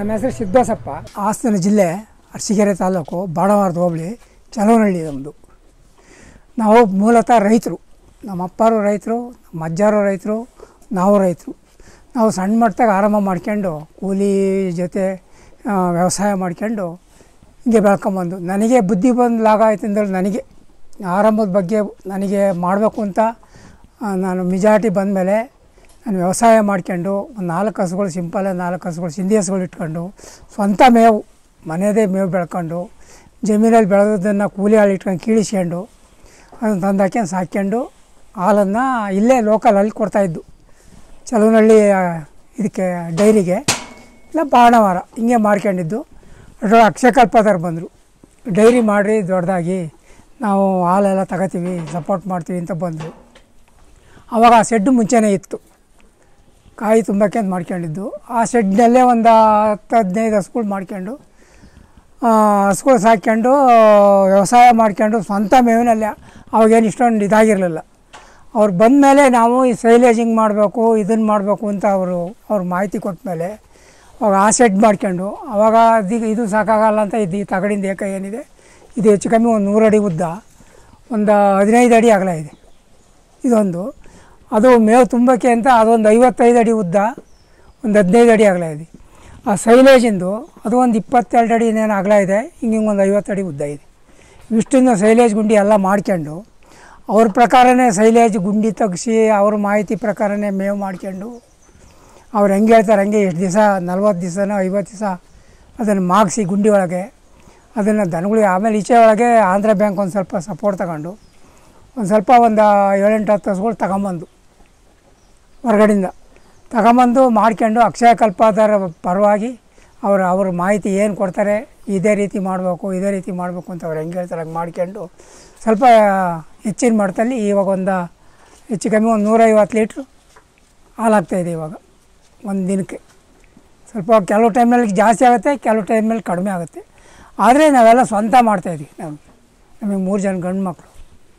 ನಮ್ಮ ಹೆಸರು ಸಿದ್ದೋಸಪ್ಪ ಹಾಸನ ಜಿಲ್ಲೆ ಅರಸೀಕೆರೆ ತಾಲೂಕು ಬಾಣವಾರದ ಹೋಬಳಿ ಚಲವನಹಳ್ಳಿ ನಮ್ಮದು ನಾವು ಮೂಲತಃ ರೈತರು ನಮ್ಮ ಅಪ್ಪರು ರೈತರು ನಮ್ಮ ಅಜ್ಜಾರು ರೈತರು ನಾವು ರೈತರು ನಾವು ಸಣ್ಣ ಮಟ್ಟದಾಗ ಆರಂಭ ಮಾಡ್ಕೊಂಡು ಕೂಲಿ ಜೊತೆ ಆ, ವ್ಯವಸಾಯ ಮಾಡ್ಕೊಂಡು ಹಿಂಗೆ ಬೆಳ್ಕೊಂಬಂದು ನನಗೆ ಬುದ್ಧಿ ಬಂದು ಲಾಗ ಆಯ್ತು ಅಂದ್ರೆ ನನಗೆ ಆರಂಭದ ಬಗ್ಗೆ ನನಗೆ ಮಾಡಬೇಕು ಅಂತ ಆ, ನಾನು ಮೆಜಾರಿಟಿ ಬಂದಮೇಲೆ ನಾನು ವ್ಯವಸಾಯ ಮಾಡ್ಕೊಂಡು ಒಂದು ನಾಲ್ಕು ಹಸುಗಳು ಸಿಂಪಲ್ ನಾಲ್ಕು ಹಸುಗಳು ಸಿಂಧಿ ಹಸುಗಳು ಇಟ್ಕೊಂಡು ಸ್ವಂತ ಮೇವು ಮನೆಯದೇ ಮೇವು ಬೆಳ್ಕೊಂಡು ಜಮೀನಲ್ಲಿ ಬೆಳೆದದ್ದನ್ನು ಕೂಲಿ ಆಳು ಇಟ್ಕೊಂಡು ಕೀಳಿಸ್ಕೊಂಡು ಅದನ್ನು ತಂದು ಹಾಕ್ಯಂಡು ಸಾಕ್ಕೊಂಡು ಹಾಲನ್ನು ಇಲ್ಲೇ ಲೋಕಲಲ್ಲಿ ಕೊಡ್ತಾಯಿದ್ದು ಚಲವನಹಳ್ಳಿ ಆ, ಇದಕ್ಕೆ ಡೈರಿಗೆ ಇಲ್ಲ ಬಾಣವಾರ ಹಿಂಗೆ ಮಾಡ್ಕೊಂಡಿದ್ದು ಅದ್ರೊಳಗೆ ಅಕ್ಷಯಕಲ್ಪದವ್ರು ಬಂದರು ಡೈರಿ ಮಾಡಿರಿ ದೊಡ್ಡದಾಗಿ ನಾವು ಹಾಲೆಲ್ಲ ತಗೋತೀವಿ ಸಪೋರ್ಟ್ ಮಾಡ್ತೀವಿ ಅಂತ ಬಂದರು ಆವಾಗ ಆ ಶೆಡ್ಡು ಮುಂಚೆನೇ ಇತ್ತು ಕಾಯಿ ತುಂಬಕ್ಕೆ ಅಂತ ಮಾಡ್ಕೊಂಡಿದ್ದು ಆ ಶೆಡ್ನಲ್ಲೇ ಒಂದು ಹತ್ತು ಹದಿನೈದು ಹಸುಗಳು ಮಾಡ್ಕೊಂಡು ಆ, ಹಸುಗಳು ಸಾಕ್ಕೊಂಡು ವ್ಯವಸಾಯ ಮಾಡ್ಕೊಂಡು ಸ್ವಂತ ಮೇವಿನಲ್ಲೇ ಅವಾಗೇನು ಇಷ್ಟೊಂದು ಇದಾಗಿರಲಿಲ್ಲ ಅವ್ರು ಬಂದಮೇಲೆ ನಾವು ಈ ಸೈಲೇಜಿಂಗ್ ಮಾಡಬೇಕು ಇದನ್ನು ಮಾಡಬೇಕು ಅಂತ ಅವರು ಅವ್ರು ಮಾಹಿತಿ ಕೊಟ್ಟ ಮೇಲೆ ಅವಾಗ ಆ ಸೆಟ್ ಮಾಡ್ಕೊಂಡು ಅವಾಗ ಅದೀಗ ಇದು ಸಾಕಾಗಲ್ಲ ಅಂತ ಇದು ಈ ತಗಡಿಂದ ಏಕ ಏನಿದೆ ಇದು ಹೆಚ್ಚು ಕಮ್ಮಿ ಒಂದು ನೂರು ಅಡಿ ಉದ್ದ ಒಂದು ಹದಿನೈದು ಅಡಿ ಅಗಲ ಇದೆ ಇದೊಂದು ಅದು ಮೇವು ತುಂಬಕ್ಕೆ ಅಂತ ಅದೊಂದು ಐವತ್ತೈದು ಅಡಿ ಉದ್ದ ಒಂದು ಹದಿನೈದು ಅಡಿ ಅಗಲ ಇದೆ ಆ ಸೈಲೇಜಿಂದು ಅದು ಒಂದು ಇಪ್ಪತ್ತೆರಡು ಅಡಿ ಇನ್ನೇನು ಅಗಲ ಇದೆ ಹಿಂಗೆ ಹಿಂಗೆ ಒಂದು ಐವತ್ತು ಅಡಿ ಉದ್ದ ಇದೆ ಇಷ್ಟನ್ನು ಸೈಲೇಜ್ ಗುಂಡಿ ಎಲ್ಲ ಮಾಡ್ಕೊಂಡು ಅವ್ರ ಪ್ರಕಾರನೇ ಸೈಲೇಜ್ ಗುಂಡಿ ತೆಗ್ಸಿ ಅವ್ರ ಮಾಹಿತಿ ಪ್ರಕಾರನೇ ಮೇವು ಮಾಡ್ಕೊಂಡು ಅವ್ರು ಹೆಂಗೆ ಹೇಳ್ತಾರೆ ಹಂಗೆ ಎಷ್ಟು ದಿವಸ ನಲ್ವತ್ತು ದಿವಸನೋ ಐವತ್ತು ದಿವಸ ಅದನ್ನು ಮಾಗಿಸಿ ಗುಂಡಿ ಒಳಗೆ ಅದನ್ನು ದನಗಳಿಗೆ ಆಮೇಲೆ ಈಚೆ ಒಳಗೆ ಆಂಧ್ರ ಬ್ಯಾಂಕ್ ಒಂದು ಸ್ವಲ್ಪ ಸಪೋರ್ಟ್ ತಗೊಂಡು ಒಂದು ಸ್ವಲ್ಪ ಒಂದು ಏಳೆಂಟು ಹತ್ತು ಹಸುಗಳು ತಗೊಂಬಂದು ಹೊರಗಡೆಯಿಂದ ತಗೊಂಬಂದು ಮಾಡ್ಕೊಂಡು ಅಕ್ಷಯ ಕಲ್ಪದರ ಪರವಾಗಿ ಅವರು ಅವ್ರ ಮಾಹಿತಿ ಏನು ಕೊಡ್ತಾರೆ ಇದೇ ರೀತಿ ಮಾಡಬೇಕು ಇದೇ ರೀತಿ ಮಾಡಬೇಕು ಅಂತ ಅವ್ರು ಹೆಂಗೆ ಹೇಳ್ತಾರೆ ಹಂಗೆ ಮಾಡ್ಕೊಂಡು ಸ್ವಲ್ಪ ಹೆಚ್ಚಿನ ಮಟ್ಟದಲ್ಲಿ ಇವಾಗ ಒಂದು ಹೆಚ್ಚು ಕಮ್ಮಿ ಒಂದು ನೂರೈವತ್ತು ಲೀಟ್ರು ಹಾಲಾಗ್ತಾಯಿದೆ ಇವಾಗ ಒಂದು ದಿನಕ್ಕೆ ಸ್ವಲ್ಪ ಕೆಲವು ಟೈಮ್ನಲ್ಲಿ ಜಾಸ್ತಿ ಆಗುತ್ತೆ ಕೆಲವು ಟೈಮ್ನಲ್ಲಿ ಕಡಿಮೆ ಆಗುತ್ತೆ ಆದರೆ ನಾವೆಲ್ಲ ಸ್ವಂತ ಮಾಡ್ತಾಯಿದ್ವಿ ನಾವು ನಮಗೆ ಮೂರು ಜನ ಗಂಡು ಮಕ್ಕಳು